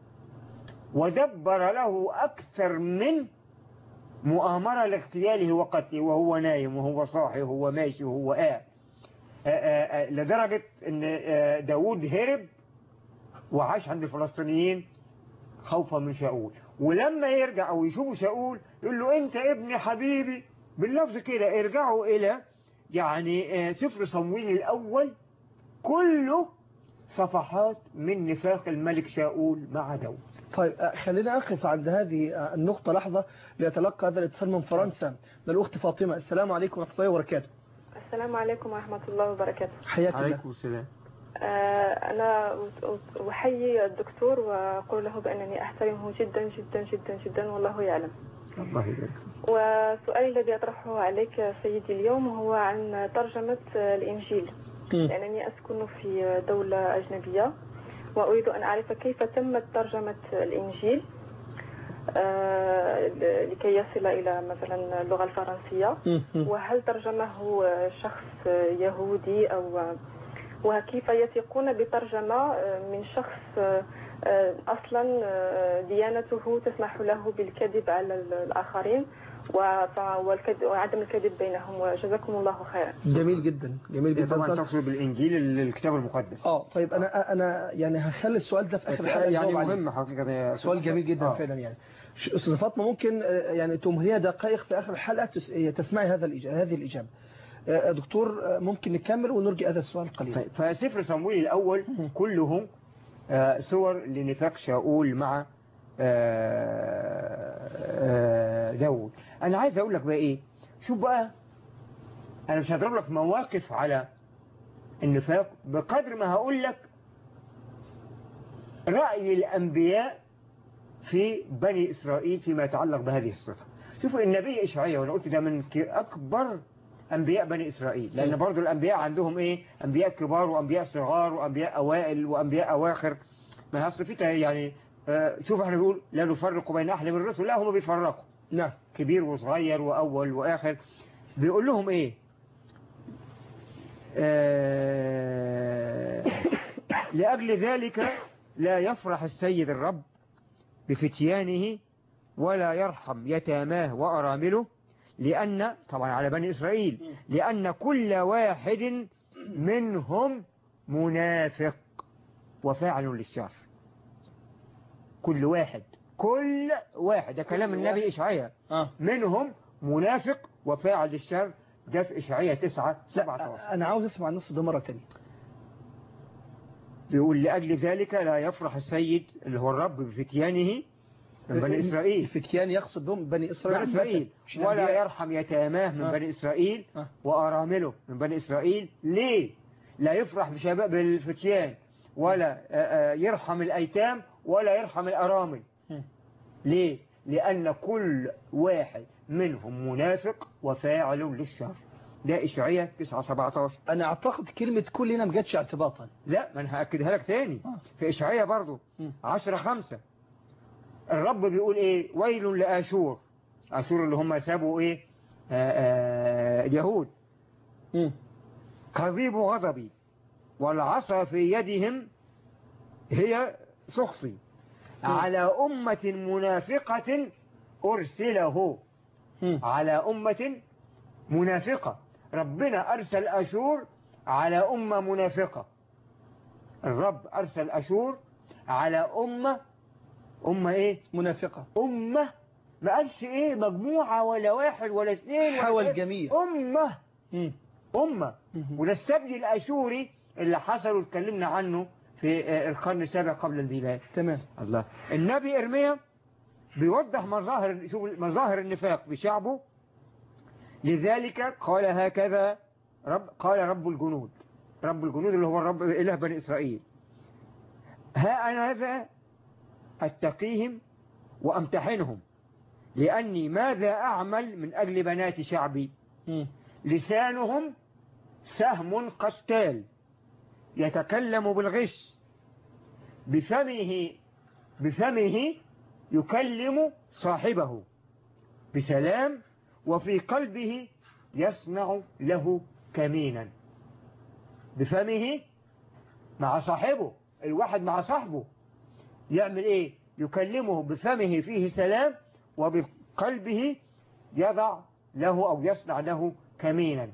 S2: ودبر له أكثر من مؤامرة لاغتياله وقتله وهو نايم وهو صاحي وهو ماشي وهو قاعد آه، آه، آه، لدرجة ان آه، داود هرب وعاش عند الفلسطينيين خوفا من شاول ولما يرجع او يشوفوا شاول يقول له انت ابني حبيبي باللفظ كده ارجعوا الى يعني آه، سفر صمويل الاول كله صفحات من نفاق الملك شاول مع داود
S1: طيب آه، خلينا أقف عند هذه آه، النقطة لحظة ليتلقى هذا الاتصال من فرنسا من الأخت فاطمة السلام عليكم ورحمة الله وبركاته
S4: السلام عليكم ورحمة الله وبركاته
S1: حياك الله
S2: عليكم السلام
S4: آه، أنا أ- أحيي الدكتور وأقول له بأنني أحترمه جدا جدا جدا جدا والله يعلم
S2: الله يبارك
S4: وسؤالي الذي أطرحه عليك سيدي اليوم هو عن ترجمة الإنجيل
S1: مم.
S4: لأنني أسكن في دولة أجنبية وأريد أن أعرف كيف تمت ترجمة الإنجيل آه، ل- لكي يصل إلى مثلا اللغة الفرنسية
S1: مم. مم.
S4: وهل ترجمه شخص يهودي أو وكيف يثقون بترجمة من شخص آه، أصلا آه، ديانته تسمح له بالكذب على ال- الآخرين وف- والكذب وعدم الكذب بينهم وجزاكم الله خيرا
S1: جميل جدا جميل جدا
S2: طبعا تقصد بالإنجيل الكتاب المقدس
S1: اه طيب انا انا يعني هخلي السؤال ده في اخر الحلقه
S2: يعني
S1: نجاوب عليه.
S2: مهم حقيقة يا
S1: سؤال جميل جدا
S2: آه.
S1: فعلا يعني ش- استاذ فاطمه ممكن آه، يعني تمهلينا دقائق في اخر الحلقه تس- تسمعي هذا الإجابة هذه الاجابه آه، دكتور آه، ممكن نكمل ونرجع هذا السؤال قليلا
S2: طيب، فسفر صمويل الأول كلهم آه، صور لنفاق شاؤول مع آه، آه، داود أنا عايز أقول لك بقى إيه شوف بقى أنا مش هضرب لك مواقف على النفاق بقدر ما هقول لك رأي الأنبياء في بني إسرائيل فيما يتعلق بهذه الصفة شوفوا النبي إشعياء وأنا قلت ده من ك- أكبر أنبياء بني إسرائيل لأن برضو الأنبياء عندهم إيه أنبياء كبار وأنبياء صغار وأنبياء أوائل وأنبياء أواخر ما هي أصل في تا- يعني آه، شوف احنا بنقول لا نفرق بين أحد من الرسل لا هم بيفرقوا
S1: نعم
S2: كبير وصغير وأول وآخر بيقول لهم إيه آه لأجل ذلك لا يفرح السيد الرب بفتيانه ولا يرحم يتاماه وأرامله لأن طبعا على بني إسرائيل لأن كل واحد منهم منافق وفاعل للشر كل واحد كل واحد ده كلام
S1: كل
S2: النبي
S1: واحد.
S2: إشعياء
S1: اه
S2: منهم منافق وفاعل للشر ده في إشعياء 9 17
S1: لا انا عاوز اسمع النص ده مره ثانيه
S2: بيقول لأجل ذلك لا يفرح السيد اللي هو الرب بفتيانه من بني إسرائيل
S1: الفتيان يقصد بهم بني اسرائيل
S2: بني إسرائيل
S1: مش
S2: ولا
S1: الأنبياء.
S2: يرحم يتاماه من
S1: آه.
S2: بني إسرائيل
S1: آه.
S2: وأرامله من بني إسرائيل ليه لا يفرح بشباب بالفتيان ولا آه، آه، يرحم الأيتام ولا يرحم الأرامل
S1: مم.
S2: ليه لأن كل واحد منهم منافق وفاعل للشر ده إشعياء 9 17
S1: انا اعتقد كلمه كل هنا ما جاتش اعتباطا
S2: لا ما انا هاكدها لك تاني
S1: آه.
S2: في اشعياء برضو
S1: مم.
S2: 10 5 الرب بيقول ايه ويل لاشور اشور اللي هم سابوا ايه آآ آآ اليهود
S1: مم.
S2: كظيب غضبي والعصا في يدهم هي سخصي على أمة منافقة أرسله
S1: مم.
S2: على أمة منافقة ربنا أرسل أشور على أمة منافقة الرب أرسل أشور على أمة أمة إيه
S1: منافقه
S2: أمة ما قالش إيه مجموعة ولا واحد ولا اثنين ولا
S1: حول
S2: ثلاثة.
S1: الجميع.
S2: أمة
S1: مم.
S2: أمة
S1: مم.
S2: وده السبي الأشوري اللي حصل واتكلمنا عنه في آه، القرن السابع قبل الميلاد
S1: تمام
S2: الله النبي إرميا بيوضح مظاهر شوف مظاهر النفاق بشعبه لذلك قال هكذا رب قال رب الجنود رب الجنود اللي هو الرب إله بني إسرائيل ها أنا هذا أتقيهم وأمتحنهم لأني ماذا أعمل من أجل بنات شعبي
S1: مم.
S2: لسانهم سهم قتال يتكلم بالغش بفمه بفمه يكلم صاحبه بسلام وفي قلبه يصنع له كمينا بفمه مع صاحبه الواحد مع صاحبه يعمل ايه يكلمه بفمه فيه سلام وبقلبه يضع له او يصنع له كمينا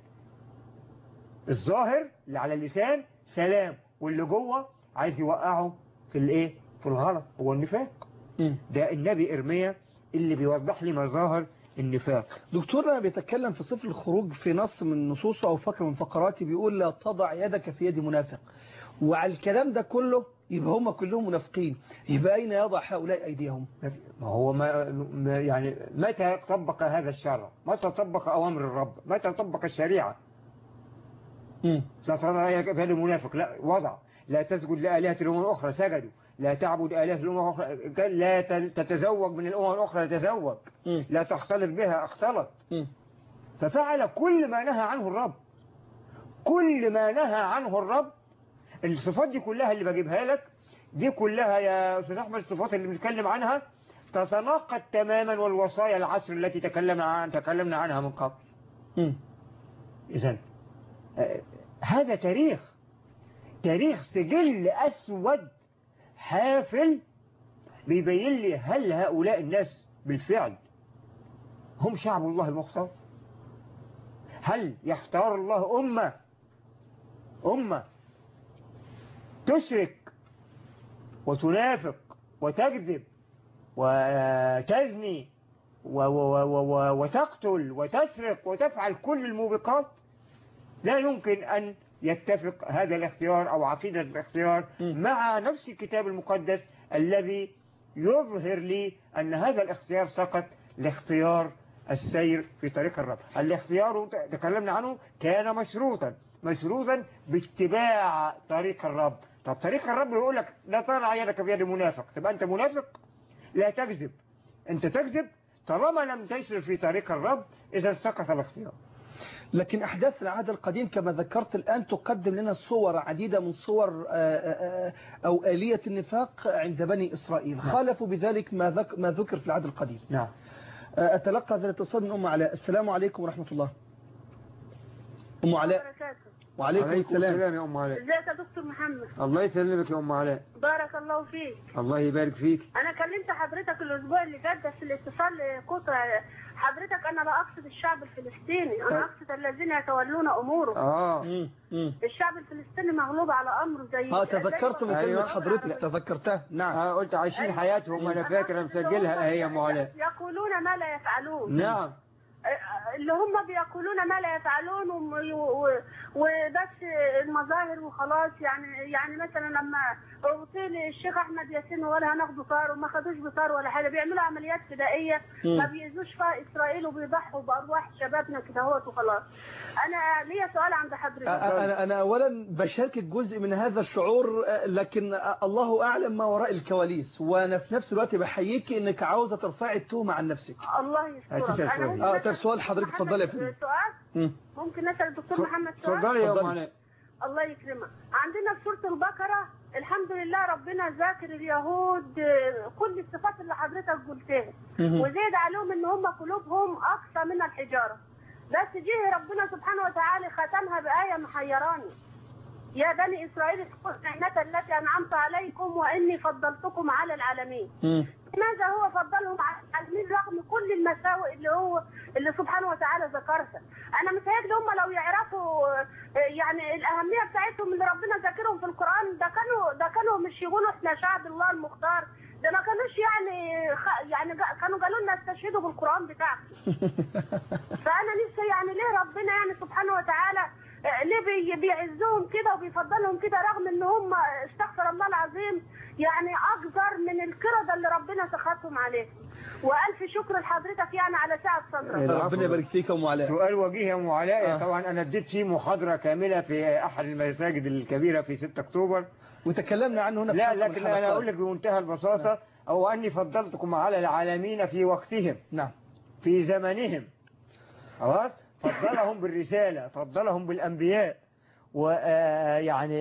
S2: الظاهر اللي على اللسان سلام واللي جوه عايز يوقعه في الايه في الغلط هو النفاق
S1: مم.
S2: ده النبي ارميا اللي بيوضح لي مظاهر النفاق
S1: دكتور لما بيتكلم في صفر الخروج في نص من نصوصه أو فقرة من فقراته بيقول لا تضع يدك في يد منافق وعلى الكلام ده كله يبقى هم كلهم منافقين يبقى أين يضع هؤلاء أيديهم
S2: ما هو ما ما- يعني متى طبق هذا الشرع متى طبق أوامر الرب متى طبق الشريعة
S1: مم.
S2: ستضع يدك في يد المنافق لا وضع لا تسجد لآلهة الأمم الأخرى سجدوا لا تعبد آلهة الأمم الأخرى قال لا تل- تتزوج من الأمم الأخرى تتزوج
S1: مم.
S2: لا تختلط بها اختلط
S1: مم.
S2: ففعل كل ما نهى عنه الرب كل ما نهى عنه الرب الصفات دي كلها اللي بجيبها لك دي كلها يا أستاذ أحمد الصفات اللي بنتكلم عنها تتناقض تماما والوصايا العصر التي تكلمنا عن تكلمنا عنها من قبل
S1: مم.
S2: إذا هذا تاريخ تاريخ سجل أسود حافل بيبين لي هل هؤلاء الناس بالفعل هم شعب الله المختار هل يختار الله أمة أمة تشرك وتنافق وتكذب وتزني و و و و وتقتل وتسرق وتفعل كل الموبقات لا يمكن أن يتفق هذا الاختيار أو عقيدة الاختيار
S1: م.
S2: مع نفس الكتاب المقدس الذي يظهر لي أن هذا الاختيار سقط لاختيار السير في طريق الرب الاختيار تكلمنا عنه كان مشروطا مشروطا باتباع طريق الرب طب طريق الرب يقول لك لا تضع يدك بيد منافق تبقى أنت منافق لا تكذب أنت تكذب طالما لم تسر في طريق الرب إذا سقط الاختيار
S1: لكن أحداث العهد القديم كما ذكرت الآن تقدم لنا صور عديدة من صور آه، آه، أو آلية النفاق عند بني إسرائيل خالفوا بذلك ما ذك- ما ذكر في العهد القديم
S2: نعم
S1: آه، أتلقى هذا الاتصال من أم علاء السلام عليكم ورحمة الله أم علاء
S3: وبركاته
S1: وعليكم السلام
S2: يا أم علاء
S3: ازيك يا دكتور محمد
S2: الله يسلمك يا أم علاء
S3: بارك الله فيك
S2: الله يبارك فيك
S3: انا كلمت حضرتك الاسبوع اللي فات بس الاتصال قطع حضرتك انا لا اقصد الشعب الفلسطيني
S2: طيب.
S3: انا اقصد الذين يتولون اموره
S2: آه
S1: مم، مم.
S3: الشعب الفلسطيني مغلوب على امره زي
S1: اه تذكرت من
S2: أيوة.
S1: كلمة حضرتك تذكرتها نعم
S2: آه قلت عايشين حياتهم أنا فاكر مسجلها هي يا أم علاء
S3: يقولون ما لا يفعلون
S2: نعم
S3: اللي هم بيقولون ما لا يفعلون وم- و- وبس المظاهر وخلاص يعني يعني مثلا لما اعطي لي الشيخ احمد ياسين ولا هناخده طار وما خدوش بطار ولا حاجه بيعملوا عمليات فدائيه
S1: مم.
S3: ما بيأذوش فيها اسرائيل وبيضحوا بارواح شبابنا كده اهوت وخلاص انا ليا سؤال عند حضرتك
S1: أنا أنا أولا بشاركك جزء من هذا الشعور آه، لكن آه، الله أعلم ما وراء الكواليس وأنا في نفس الوقت بحييك إنك عاوزة ترفعي التهمة عن نفسك
S3: الله يسترك
S2: هتسأل سؤال.
S3: ممكن
S1: آه،
S3: أسأل
S1: طب سؤال حضرتك،
S3: محمد
S1: اتفضلي يا فندم.
S3: سؤال
S1: مم.
S3: ممكن اسال الدكتور محمد سؤال
S2: تفضلي يا أم
S1: اتفضلي.
S2: علاء
S3: الله يكرمك عندنا في سورة البقرة الحمد لله ربنا ذاكر اليهود آه، كل الصفات اللي حضرتك قلتها
S1: مهم.
S3: وزيد عليهم ان هم قلوبهم اقسى من الحجارة بس جه ربنا سبحانه وتعالى ختمها بآية محيراني يا بني إسرائيل اذكروا النعمة التي أنعمت عليكم وإني فضلتكم على العالمين
S1: مم.
S3: لماذا هو فضلهم على العالمين رغم كل المساوئ اللي هو اللي سبحانه وتعالى ذكرها انا متهيألي هم لو يعرفوا آه، يعني الاهميه بتاعتهم اللي ربنا ذاكرهم في القران ده كانوا ده كانوا مش يقولوا احنا شعب الله المختار ده ما كانوش يعني خ... يعني جا- كانوا قالوا لنا استشهدوا بالقران بتاعكم فانا نفسي يعني ليه ربنا يعني سبحانه وتعالى آه، ليه بي- بيعزهم كده وبيفضلهم كده رغم ان هم استغفر الله العظيم يعني اكثر من الكرده اللي ربنا سخطهم عليه والف شكر لحضرتك يعني على سعه صدرك
S1: ربنا يبارك فيك يا أم علاء
S2: سؤال وجيه يا أم علاء
S1: آه.
S2: طبعا أنا اديت فيه محاضرة كاملة في أحد المساجد الكبيرة في 6 أكتوبر
S1: وتكلمنا عنه هنا في
S2: لا
S1: حلقة من
S2: لكن
S1: الحلقات.
S2: أنا أقول لك بمنتهى البساطة أو أني فضلتكم على العالمين في وقتهم
S1: نعم
S2: في زمنهم خلاص فضلهم بالرسالة فضلهم بالأنبياء ويعني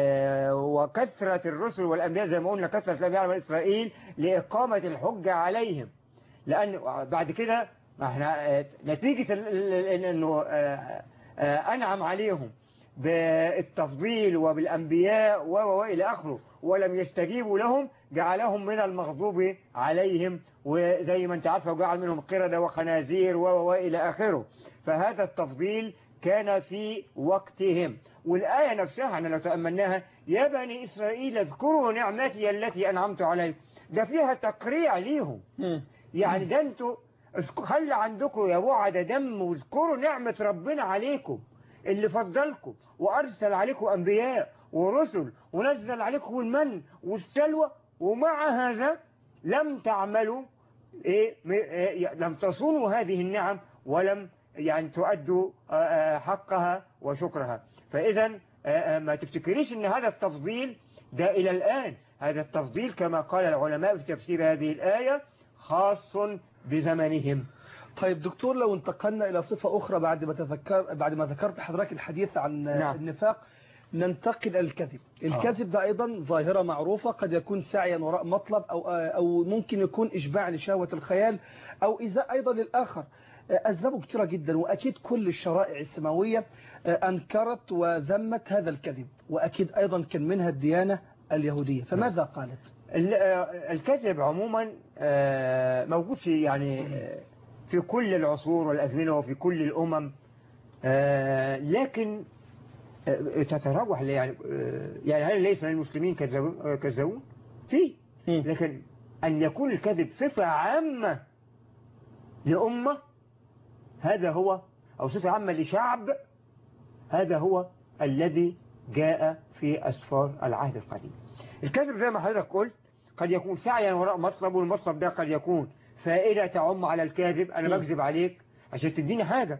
S2: وكثرة الرسل والأنبياء زي ما قلنا كثرة الأنبياء على بني إسرائيل لإقامة الحجة عليهم لأن بعد كده ما احنا آه، نتيجة ال- ال- ال- أنه آه، آه، أنعم عليهم بالتفضيل وبالأنبياء و و- وإلى آخره ولم يستجيبوا لهم جعلهم من المغضوب عليهم وزي ما انت عارفه وجعل منهم قردة وخنازير و و- وإلى آخره فهذا التفضيل كان في وقتهم والآية نفسها احنا لو تأملناها يا بني إسرائيل اذكروا نعمتي التي أنعمت عليكم ده فيها تقريع ليهم
S1: مم.
S2: يعني ده انتوا اسك- خلي عندكم يا وعد دم واذكروا نعمة ربنا عليكم اللي فضلكم وأرسل عليكم أنبياء ورسل ونزل عليكم المن والسلوى ومع هذا لم تعملوا إيه م- إيه لم تصونوا هذه النعم ولم يعني تؤدوا آه، آه، حقها وشكرها فإذا آه، آه، ما تفتكريش ان هذا التفضيل ده إلى الآن هذا التفضيل كما قال العلماء في تفسير هذه الآية خاص بزمنهم
S1: طيب دكتور لو انتقلنا إلى صفة أخرى بعد ما تذكر بعد ما ذكرت حضرتك الحديث عن
S2: نعم.
S1: النفاق ننتقل إلى الكذب الكذب ده أيضا ظاهرة معروفة قد يكون سعيا وراء مطلب أو, أو ممكن يكون إشباع لشهوة الخيال أو إزاء أيضا للآخر أسبابه كثيرة جدا وأكيد كل الشرائع السماوية أنكرت وذمت هذا الكذب وأكيد أيضا كان منها الديانة اليهودية فماذا قالت
S2: ال- آه، الكذب عموما آه، موجود في يعني آه، في كل العصور والأزمنة وفي كل الأمم آه، لكن آه، تتراوح ل- يعني آه، يعني هل ليس من المسلمين كذبون آه، كذبون؟ في
S1: مم.
S2: لكن أن يكون الكذب صفة عامة لأمة هذا هو أو صفة عامة لشعب هذا هو الذي جاء في أسفار العهد القديم الكذب زي ما حضرتك قلت قد يكون سعيا وراء مطلب والمطلب ده قد يكون فائدة تعم على الكاذب أنا
S1: م.
S2: بكذب عليك عشان تديني حاجة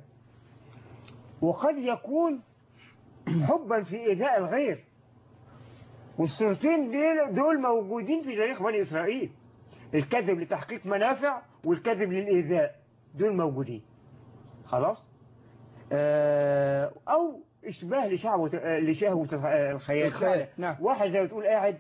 S2: وقد يكون حبا في إيذاء الغير والصورتين دول, دول موجودين في تاريخ بني إسرائيل الكذب لتحقيق منافع والكذب للإيذاء دول موجودين خلاص آه، أو إشباه لشهوة آه، لشهوة آه، الخيال
S1: الخيال، نعم.
S2: واحد زي ما تقول قاعد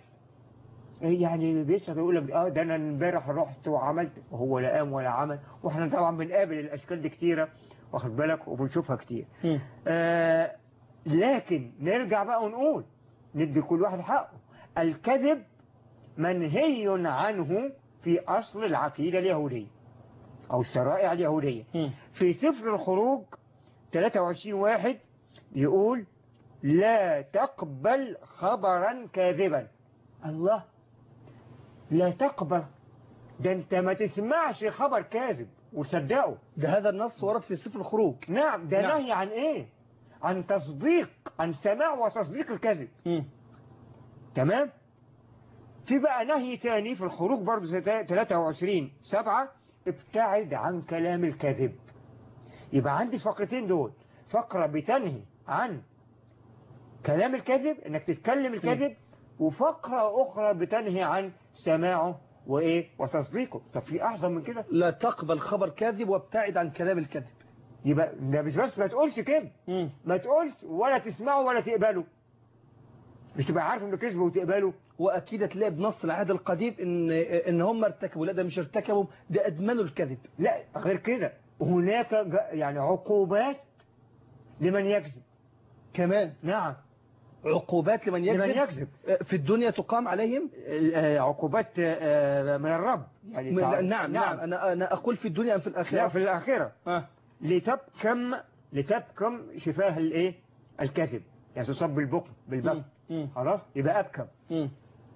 S2: يعني بيسأل يقول لك اه ده انا امبارح رحت وعملت وهو لا قام ولا عمل واحنا طبعا بنقابل الاشكال دي كتيره واخد بالك وبنشوفها كتير
S1: مم.
S2: آه لكن نرجع بقى ونقول ندي كل واحد حقه الكذب منهي عنه في أصل العقيدة اليهودية أو الشرائع اليهودية
S1: مم.
S2: في سفر الخروج 23 واحد يقول لا تقبل خبرا كاذبا الله لا تقبل ده انت ما تسمعش خبر كاذب وصدقه
S1: ده هذا النص ورد في سفر الخروج
S2: نعم ده
S1: نعم.
S2: نهي عن ايه عن تصديق عن سماع وتصديق الكذب
S1: مم.
S2: تمام في بقى نهي تاني في الخروج برضه 23 سبعة ابتعد عن كلام الكذب يبقى عندي الفقرتين دول فقرة بتنهي عن كلام الكذب انك تتكلم الكذب وفقرة اخرى بتنهي عن سماعه وايه وتصديقه طب في اعظم من كده
S1: لا تقبل خبر كاذب وابتعد عن كلام الكذب
S2: يبقى ده مش بس ما تقولش كده
S1: مم.
S2: ما تقولش ولا تسمعه ولا تقبله مش تبقى عارف انه كذب وتقبله
S1: واكيد تلاقي بنص العهد القديم ان ان هم ارتكبوا لا ده مش ارتكبوا ده ادمنوا الكذب
S2: لا غير كده هناك ج- يعني عقوبات لمن يكذب
S1: كمان
S2: نعم
S1: عقوبات لمن
S2: لمن
S1: يكذب
S2: يكذب
S1: في الدنيا تقام عليهم
S2: ال- آه، عقوبات آه، من الرب يعني
S1: من-
S2: تع-
S1: نعم نعم انا انا اقول في الدنيا ام في
S2: لا
S1: الاخره
S2: في الآخرة
S1: آه.
S2: لتبكم لتبكم شفاه الايه الكذب يعني تصب بالبكم بالبكم
S1: مم. مم.
S2: خلاص يبقى أبكم
S1: مم.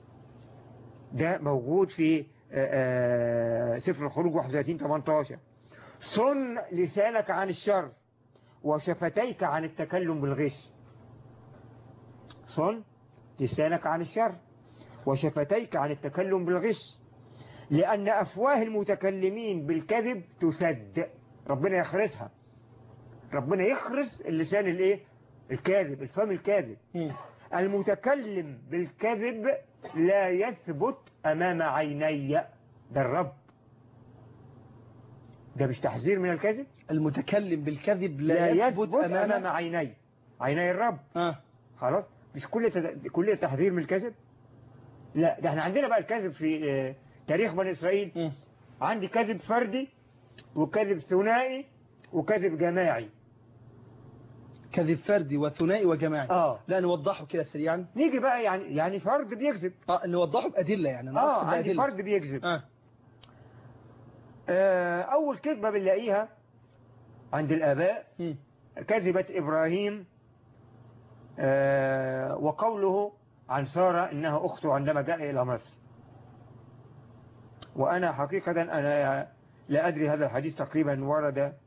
S2: ده موجود في آه، آه، سفر الخروج 31 18 صن لسانك عن الشر وشفتيك عن التكلم بالغش صن لسانك عن الشر وشفتيك عن التكلم بالغش لأن أفواه المتكلمين بالكذب تسد ربنا يخرسها ربنا يخرس اللسان الايه الكاذب الفم الكاذب
S1: مم.
S2: المتكلم بالكذب لا يثبت أمام عيني ده الرب ده مش تحذير من الكذب
S1: المتكلم بالكذب لا,
S2: لا
S1: يثبت
S2: يثبت أمام
S1: امام
S2: عيني عيني الرب
S1: آه.
S2: خلاص مش كل تد... كل تحذير من الكذب لا ده احنا عندنا بقى الكذب في آه، تاريخ بني إسرائيل
S1: مم.
S2: عندي كذب فردي وكذب ثنائي وكذب جماعي
S1: كذب فردي وثنائي وجماعي
S2: اه
S1: لا نوضحه كده سريعا
S2: نيجي بقى يعني يعني فرد بيكذب
S1: اه نوضحه بأدلة يعني أنا
S2: اه
S1: أقصد
S2: عندي
S1: بأدلة
S2: فرد بيكذب
S1: آه.
S2: آه، أول كذبة بنلاقيها عند الآباء
S1: مم.
S2: كذبة إبراهيم آه، وقوله عن سارة إنها أخته عندما جاء إلى مصر وأنا حقيقة أنا لا أدري هذا الحديث تقريبا ورد آه،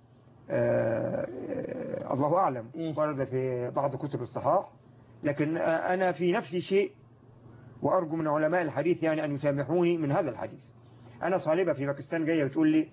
S2: آه، الله أعلم
S1: مم.
S2: ورد في بعض كتب الصحاح لكن آه، أنا في نفسي شيء وأرجو من علماء الحديث يعني أن يسامحوني من هذا الحديث أنا طالبة في باكستان جاية بتقول لي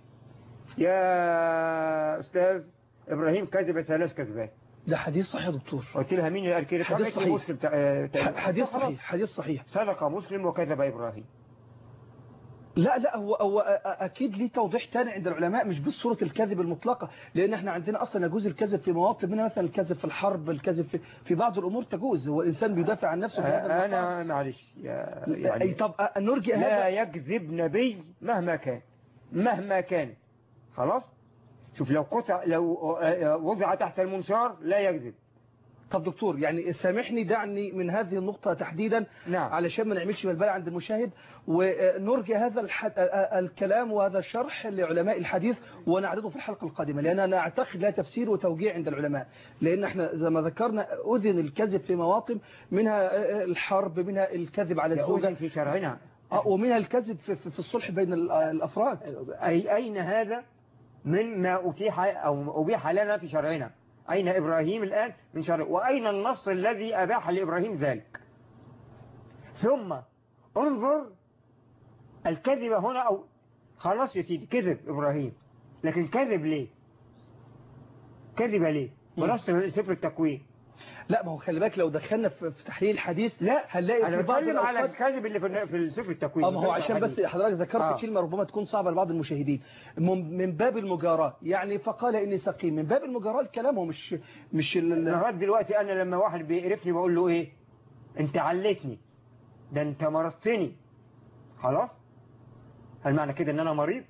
S2: يا أستاذ إبراهيم كذب ثلاث كذبات
S1: ده حديث صحيح يا دكتور
S2: قلت لها مين اللي قال كده
S1: حديث
S2: طبعاً
S1: صحيح.
S2: مسلم تع- آه،
S1: ح-
S2: تع-
S1: حديث
S2: خلاص.
S1: صحيح حديث صحيح
S2: صدق مسلم وكذب إبراهيم
S1: لا لا هو هو أ- اكيد ليه توضيح تاني عند العلماء مش بالصوره الكذب المطلقه لان احنا عندنا اصلا يجوز الكذب في مواطن منها مثلا الكذب في الحرب الكذب في, في بعض الامور تجوز هو الانسان بيدافع عن نفسه في هذا
S2: آه،
S1: المقام.
S2: أنا معلش يا-
S1: لا، أي
S2: يعني
S1: طب أ- نرجئ
S2: لا
S1: هذا
S2: يكذب نبي مهما كان مهما كان خلاص شوف لو قطع لو آه، آه، وضع تحت المنشار لا يكذب
S1: طب دكتور يعني سامحني دعني من هذه النقطة تحديدا
S2: نعم
S1: علشان ما نعملش بلبلة عند المشاهد ونرجع هذا الح... الكلام وهذا الشرح لعلماء الحديث ونعرضه في الحلقة القادمة لأن أنا أعتقد لا تفسير وتوجيه عند العلماء لأن احنا زي ما ذكرنا أذن الكذب في مواطن منها الحرب منها الكذب على
S2: يؤذن
S1: الزوجة
S2: في شرعنا
S1: آه، ومنها الكذب في, في في الصلح بين ال- الأفراد
S2: أي أين هذا من ما أتيح أو أبيح لنا في شرعنا أين إبراهيم الآن من شرع وأين النص الذي أباح لإبراهيم ذلك ثم انظر الكذب هنا أو خلاص يا سيدي كذب إبراهيم لكن كذب ليه كذب ليه ونص سفر التكوين
S1: لا ما هو خلي بالك لو دخلنا في في تحليل الحديث
S2: لا
S1: هنلاقي
S2: أنا
S1: في بعض
S2: بتكلم على
S1: الأوقات
S2: الكذب اللي في في سفر التكوين
S1: اه ما هو عشان بس حضرتك ذكرت
S2: آه.
S1: آه. كلمة ربما تكون صعبة لبعض المشاهدين من من باب المجاراة يعني فقال إني سقيم من باب المجاراة الكلام هو مش مش ال-
S2: لغايه دلوقتي انا لما واحد بيقرفني بقول له ايه انت علتني ده انت مرضتني خلاص هل معنى كده ان انا مريض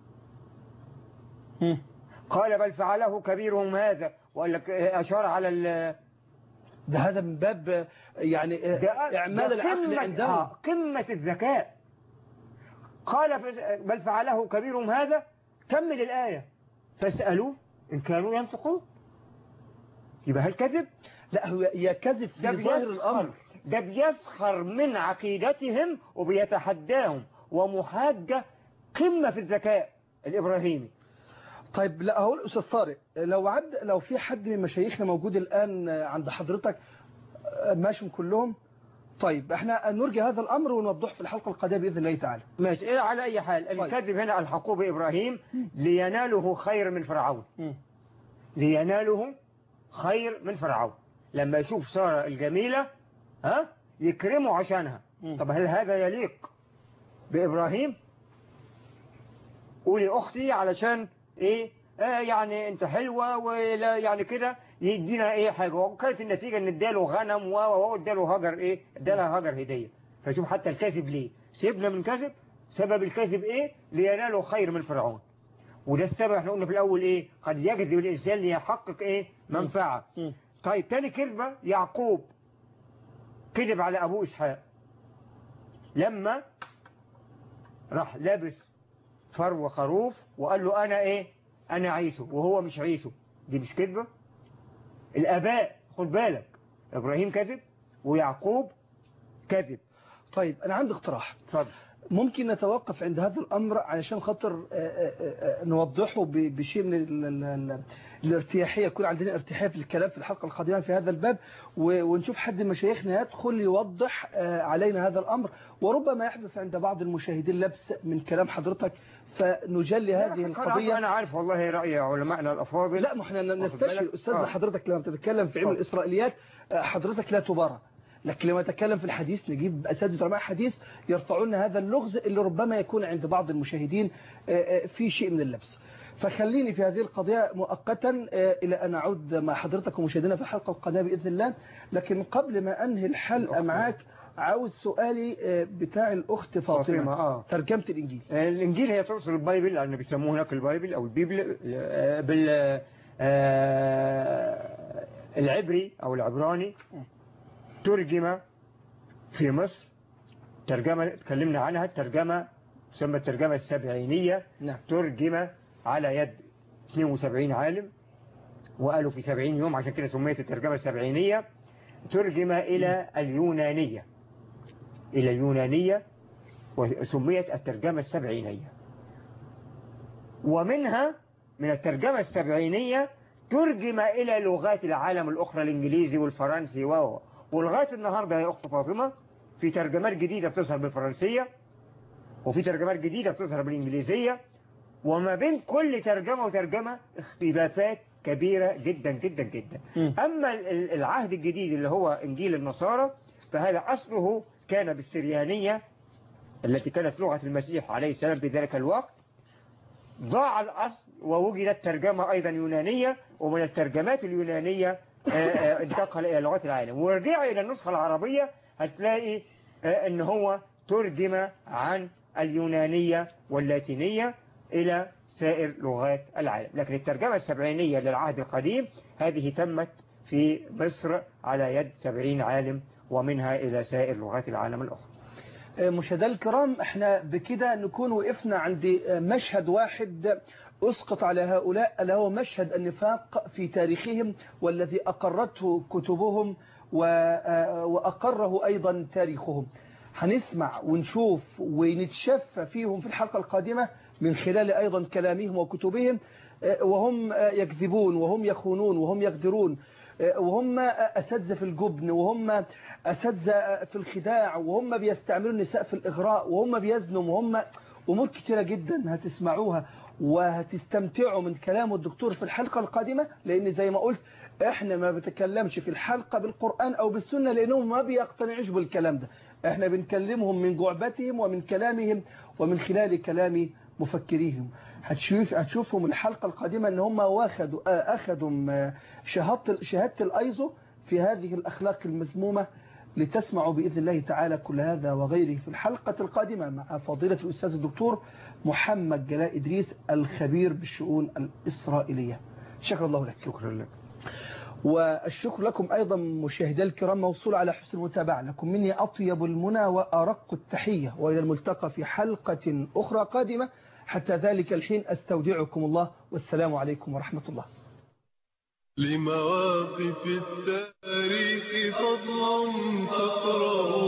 S1: مم.
S2: قال بل فعله كبيرهم هذا وقال لك إيه، اشار على ال
S1: ده هذا من باب يعني آه،
S2: ده-
S1: إعمال
S2: ده
S1: العقل
S2: قمة-
S1: عندهم
S2: آه، قمة الذكاء قال ف- بل فعله كبيرهم هذا كمل الآية فاسألوا إن كانوا ينطقون يبقى هل كذب
S1: لا هو يا كذب
S2: ده
S1: في ظاهر
S2: بيسخر
S1: الأمر
S2: ده بيسخر من عقيدتهم وبيتحداهم ومحاجة قمة في الذكاء الإبراهيمي
S1: طيب لا هقول أستاذ طارق لو عد لو في حد من مشايخنا موجود الآن عند حضرتك آه، ماشي كلهم طيب احنا نرجع هذا الأمر ونوضحه في الحلقة القادمة بإذن الله تعالى
S2: ماشي إيه على أي حال
S1: طيب.
S2: الكذب هنا الحقوه بإبراهيم ليناله خير من فرعون
S1: مم.
S2: ليناله خير من فرعون لما يشوف سارة الجميلة ها يكرمه عشانها
S1: مم.
S2: طب هل هذا يليق بإبراهيم قولي أختي علشان إيه آه يعني انت حلوة ولا يعني كده يدينا ايه حاجة وكانت النتيجة ان اداله غنم و و اداله هجر ايه ادالها هجر هدية فشوف حتى الكذب ليه سيبنا من كذب سبب الكذب ايه ليناله خير من فرعون وده السبب احنا قلنا في الاول ايه قد يكذب الانسان ليحقق ايه منفعة
S1: مم.
S2: طيب تاني كذبة يعقوب كذب على ابوه اسحاق لما راح لابس فرو خروف وقال له انا ايه انا عيسو وهو مش عيسو دي مش كذبة الاباء خد بالك ابراهيم كذب ويعقوب كذب
S1: طيب أنا عندي اقتراح
S2: اتفضل
S1: ممكن نتوقف عند هذا الأمر علشان خاطر آه، آه، آه، نوضحه ب- بشيء من ال- ال- ال- الارتياحية يكون عندنا ارتياحية في الكلام في الحلقة القادمة في هذا الباب و- ونشوف حد من مشايخنا يدخل يوضح آه، علينا هذا الأمر وربما يحدث عند بعض المشاهدين لبس من كلام حضرتك فنجلي هذه القضية
S2: انا عارف والله رأي علمائنا الافاضل
S1: لا ما احنا
S2: واخد
S1: نستشفي
S2: بالك؟
S1: أستاذ
S2: آه.
S1: حضرتك لما تتكلم في علم
S2: اتفضل.
S1: الإسرائيليات آه، حضرتك لا تبارى لكن لما نتكلم في الحديث نجيب أساتذة علماء حديث يرفعون هذا اللغز اللي ربما يكون عند بعض المشاهدين آه، آه، في شيء من اللبس فخليني في هذه القضية مؤقتا آه، إلى أن أعود مع حضرتك ومشاهدينا في الحلقة القادمة بإذن الله لكن قبل ما أنهي الحلقة
S2: الأخت.
S1: معاك عاوز سؤالي آه، بتاع الأخت فاطمة,
S2: فاطمة، آه.
S1: ترجمة الإنجيل
S2: الانجيل هي ترسل البايبل لان بيسموه هناك البايبل او البيبل آه، بال آه، العبري او العبراني ترجم في مصر ترجمة تكلمنا عنها الترجمة تسمى الترجمة السبعينية
S1: نعم
S2: ترجم على يد 72 عالم وقالوا في 70 يوم عشان كده سميت الترجمة السبعينية ترجم إلى اليونانية إلى اليونانية وسميت الترجمة السبعينية ومنها من الترجمة السبعينية ترجم إلى لغات العالم الأخرى الإنجليزي والفرنسي و ولغاية النهاردة يا أخت فاطمة في ترجمات جديدة بتظهر بالفرنسية وفي ترجمات جديدة بتظهر بالإنجليزية وما بين كل ترجمة وترجمة اختلافات كبيرة جدا جدا جدا
S1: مم.
S2: أما ال- العهد الجديد اللي هو إنجيل النصارى فهذا أصله كان بالسريانية التي كانت لغة المسيح عليه السلام في ذلك الوقت ضاع الأصل ووجدت ترجمة أيضا يونانية ومن الترجمات اليونانية آه، آه، انتقل إلى لغات العالم ورجع إلى النسخة العربية هتلاقي آه، أن هو ترجم عن اليونانية واللاتينية إلى سائر لغات العالم لكن الترجمة السبعينية للعهد القديم هذه تمت في مصر على يد سبعين عالم ومنها إلى سائر لغات العالم الأخرى
S1: مشاهدينا الكرام احنا بكده نكون وقفنا عند مشهد واحد أسقط على هؤلاء اللي هو مشهد النفاق في تاريخهم والذي أقرته كتبهم وأقره أيضا تاريخهم هنسمع ونشوف ونتشفى فيهم في الحلقة القادمة من خلال أيضا كلامهم وكتبهم وهم يكذبون وهم يخونون وهم يغدرون وهم أساتذة في الجبن وهم أساتذة في الخداع وهم بيستعملوا النساء في الإغراء وهم بيزنوا وهم أمور كتيرة جدا هتسمعوها وهتستمتعوا من كلام الدكتور في الحلقة القادمة لأن زي ما قلت احنا ما بتكلمش في الحلقة بالقرآن أو بالسنة لأنهم ما بيقتنعوش بالكلام ده احنا بنكلمهم من جعبتهم ومن كلامهم ومن خلال كلام مفكريهم هتشوف هتشوفهم الحلقة القادمة ان هم واخدوا اخدوا شهادة شهادة الايزو في هذه الاخلاق المذمومة لتسمعوا بإذن الله تعالى كل هذا وغيره في الحلقة القادمة مع فضيلة الأستاذ الدكتور محمد جلاء إدريس الخبير بالشؤون الإسرائيلية شكرا الله لك
S2: شكرا لك
S1: والشكر لكم أيضا مشاهدي الكرام موصول على حسن المتابعة لكم مني أطيب المنى وأرق التحية وإلى الملتقى في حلقة أخرى قادمة حتى ذلك الحين أستودعكم الله والسلام عليكم ورحمة الله
S5: لمواقف التاريخ فضل تقرأ